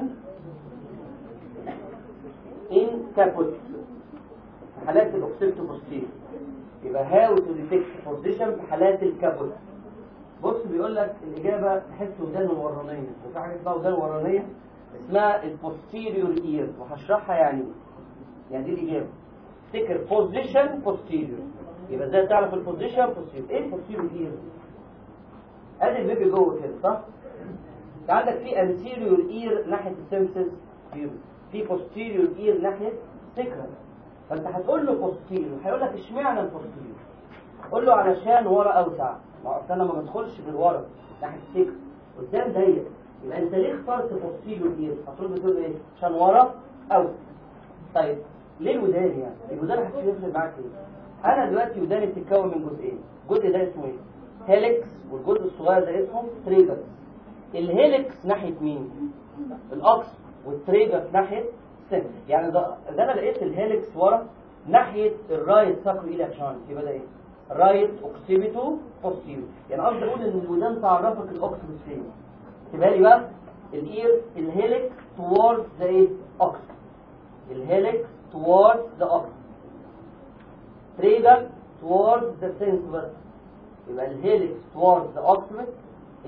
in caput في حالات الاوكسيبتو بوستير يبقى هاو تو ديتكت بوزيشن في حالات الكابوت بص بيقول لك الاجابه تحس ودان ورانيه وفي حاجه اسمها ودان ورانيه اسمها البوستيريور اير وهشرحها يعني ايه يعني دي الاجابه افتكر بوزيشن بوستيريور يبقى ازاي تعرف البوزيشن بوستيريور ايه البوستيريور اير ادي البيبي جوه كده صح انت عندك في انتيريور اير ناحيه السيمسز في بوستيريور اير ناحيه سكرة فانت هتقول له بوستيريور هيقول لك اشمعنى البوستيريور قول له علشان ورا اوسع ما اصل انا ما بدخلش غير ورا ناحيه السكر قدام ضيق يبقى انت ليه اخترت بوستيريور اير المفروض بتقول ايه عشان ورا اوسع طيب ليه الودان يعني الودان هتفرق معاك ايه انا دلوقتي وداني بتتكون من جزئين الجزء ده اسمه ايه هيليكس والجزء الصغير ده اسمه تريجرز الهيليكس ناحيه مين الاكس والتريجر ناحيه السن يعني ده, ده انا لقيت الهيليكس ورا ناحيه الرايت ساكو الى شان يبقى ده ايه رايت اوكسيبيتو بوستيريو يعني قصدي اقول ان الودان تعرفك الاوكسيبيت فين تبقى لي بقى الاير الهيليكس towards the ايه اوكس الهيليكس towards the اوكس تريجر towards the sense يبقى الهيليكس towards the occiput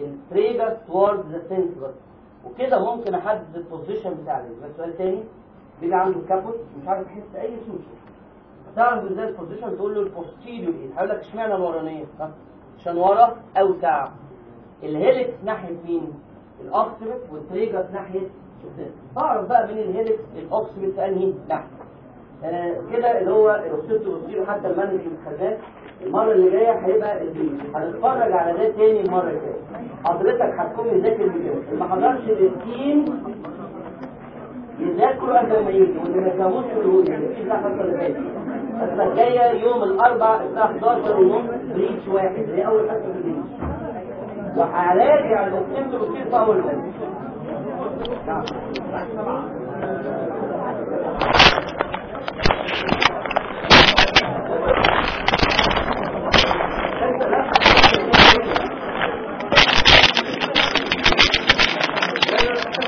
التريجر towards the sense وكده ممكن احدد البوزيشن بتاع البيبي بس سؤال تاني بيبي عنده كابوت مش عارف يحس اي سوشي تعرف ازاي البوزيشن تقول له البوستيريور ايه هقول لك اشمعنى الورانيه ها؟ عشان ورا اوسع الهيلكس ناحيه مين الاوكسيبت والتريجر ناحيه السيرفس تعرف بقى مين الهيلكس الاوكسيبت في انهي ناحيه آه كده اللي هو الاوكسيبت والسيرو حتى المانج اللي خدناه المره اللي جايه هيبقى البيت هنتفرج على ده تاني المره الجايه حضرتك هتكون مذاكر الفيديو اللي ما حضرش الاسكين يذاكروا قبل ما يجي واللي ما يفهموش يقولوا لي مفيش ده حصل اللي فاتت الحصه الجايه يوم الاربعاء الساعه 11 ونص بريتش واحد دي اول حصه في البريتش وهراجع الاوكسيبت والسيرو في اول حصه نعم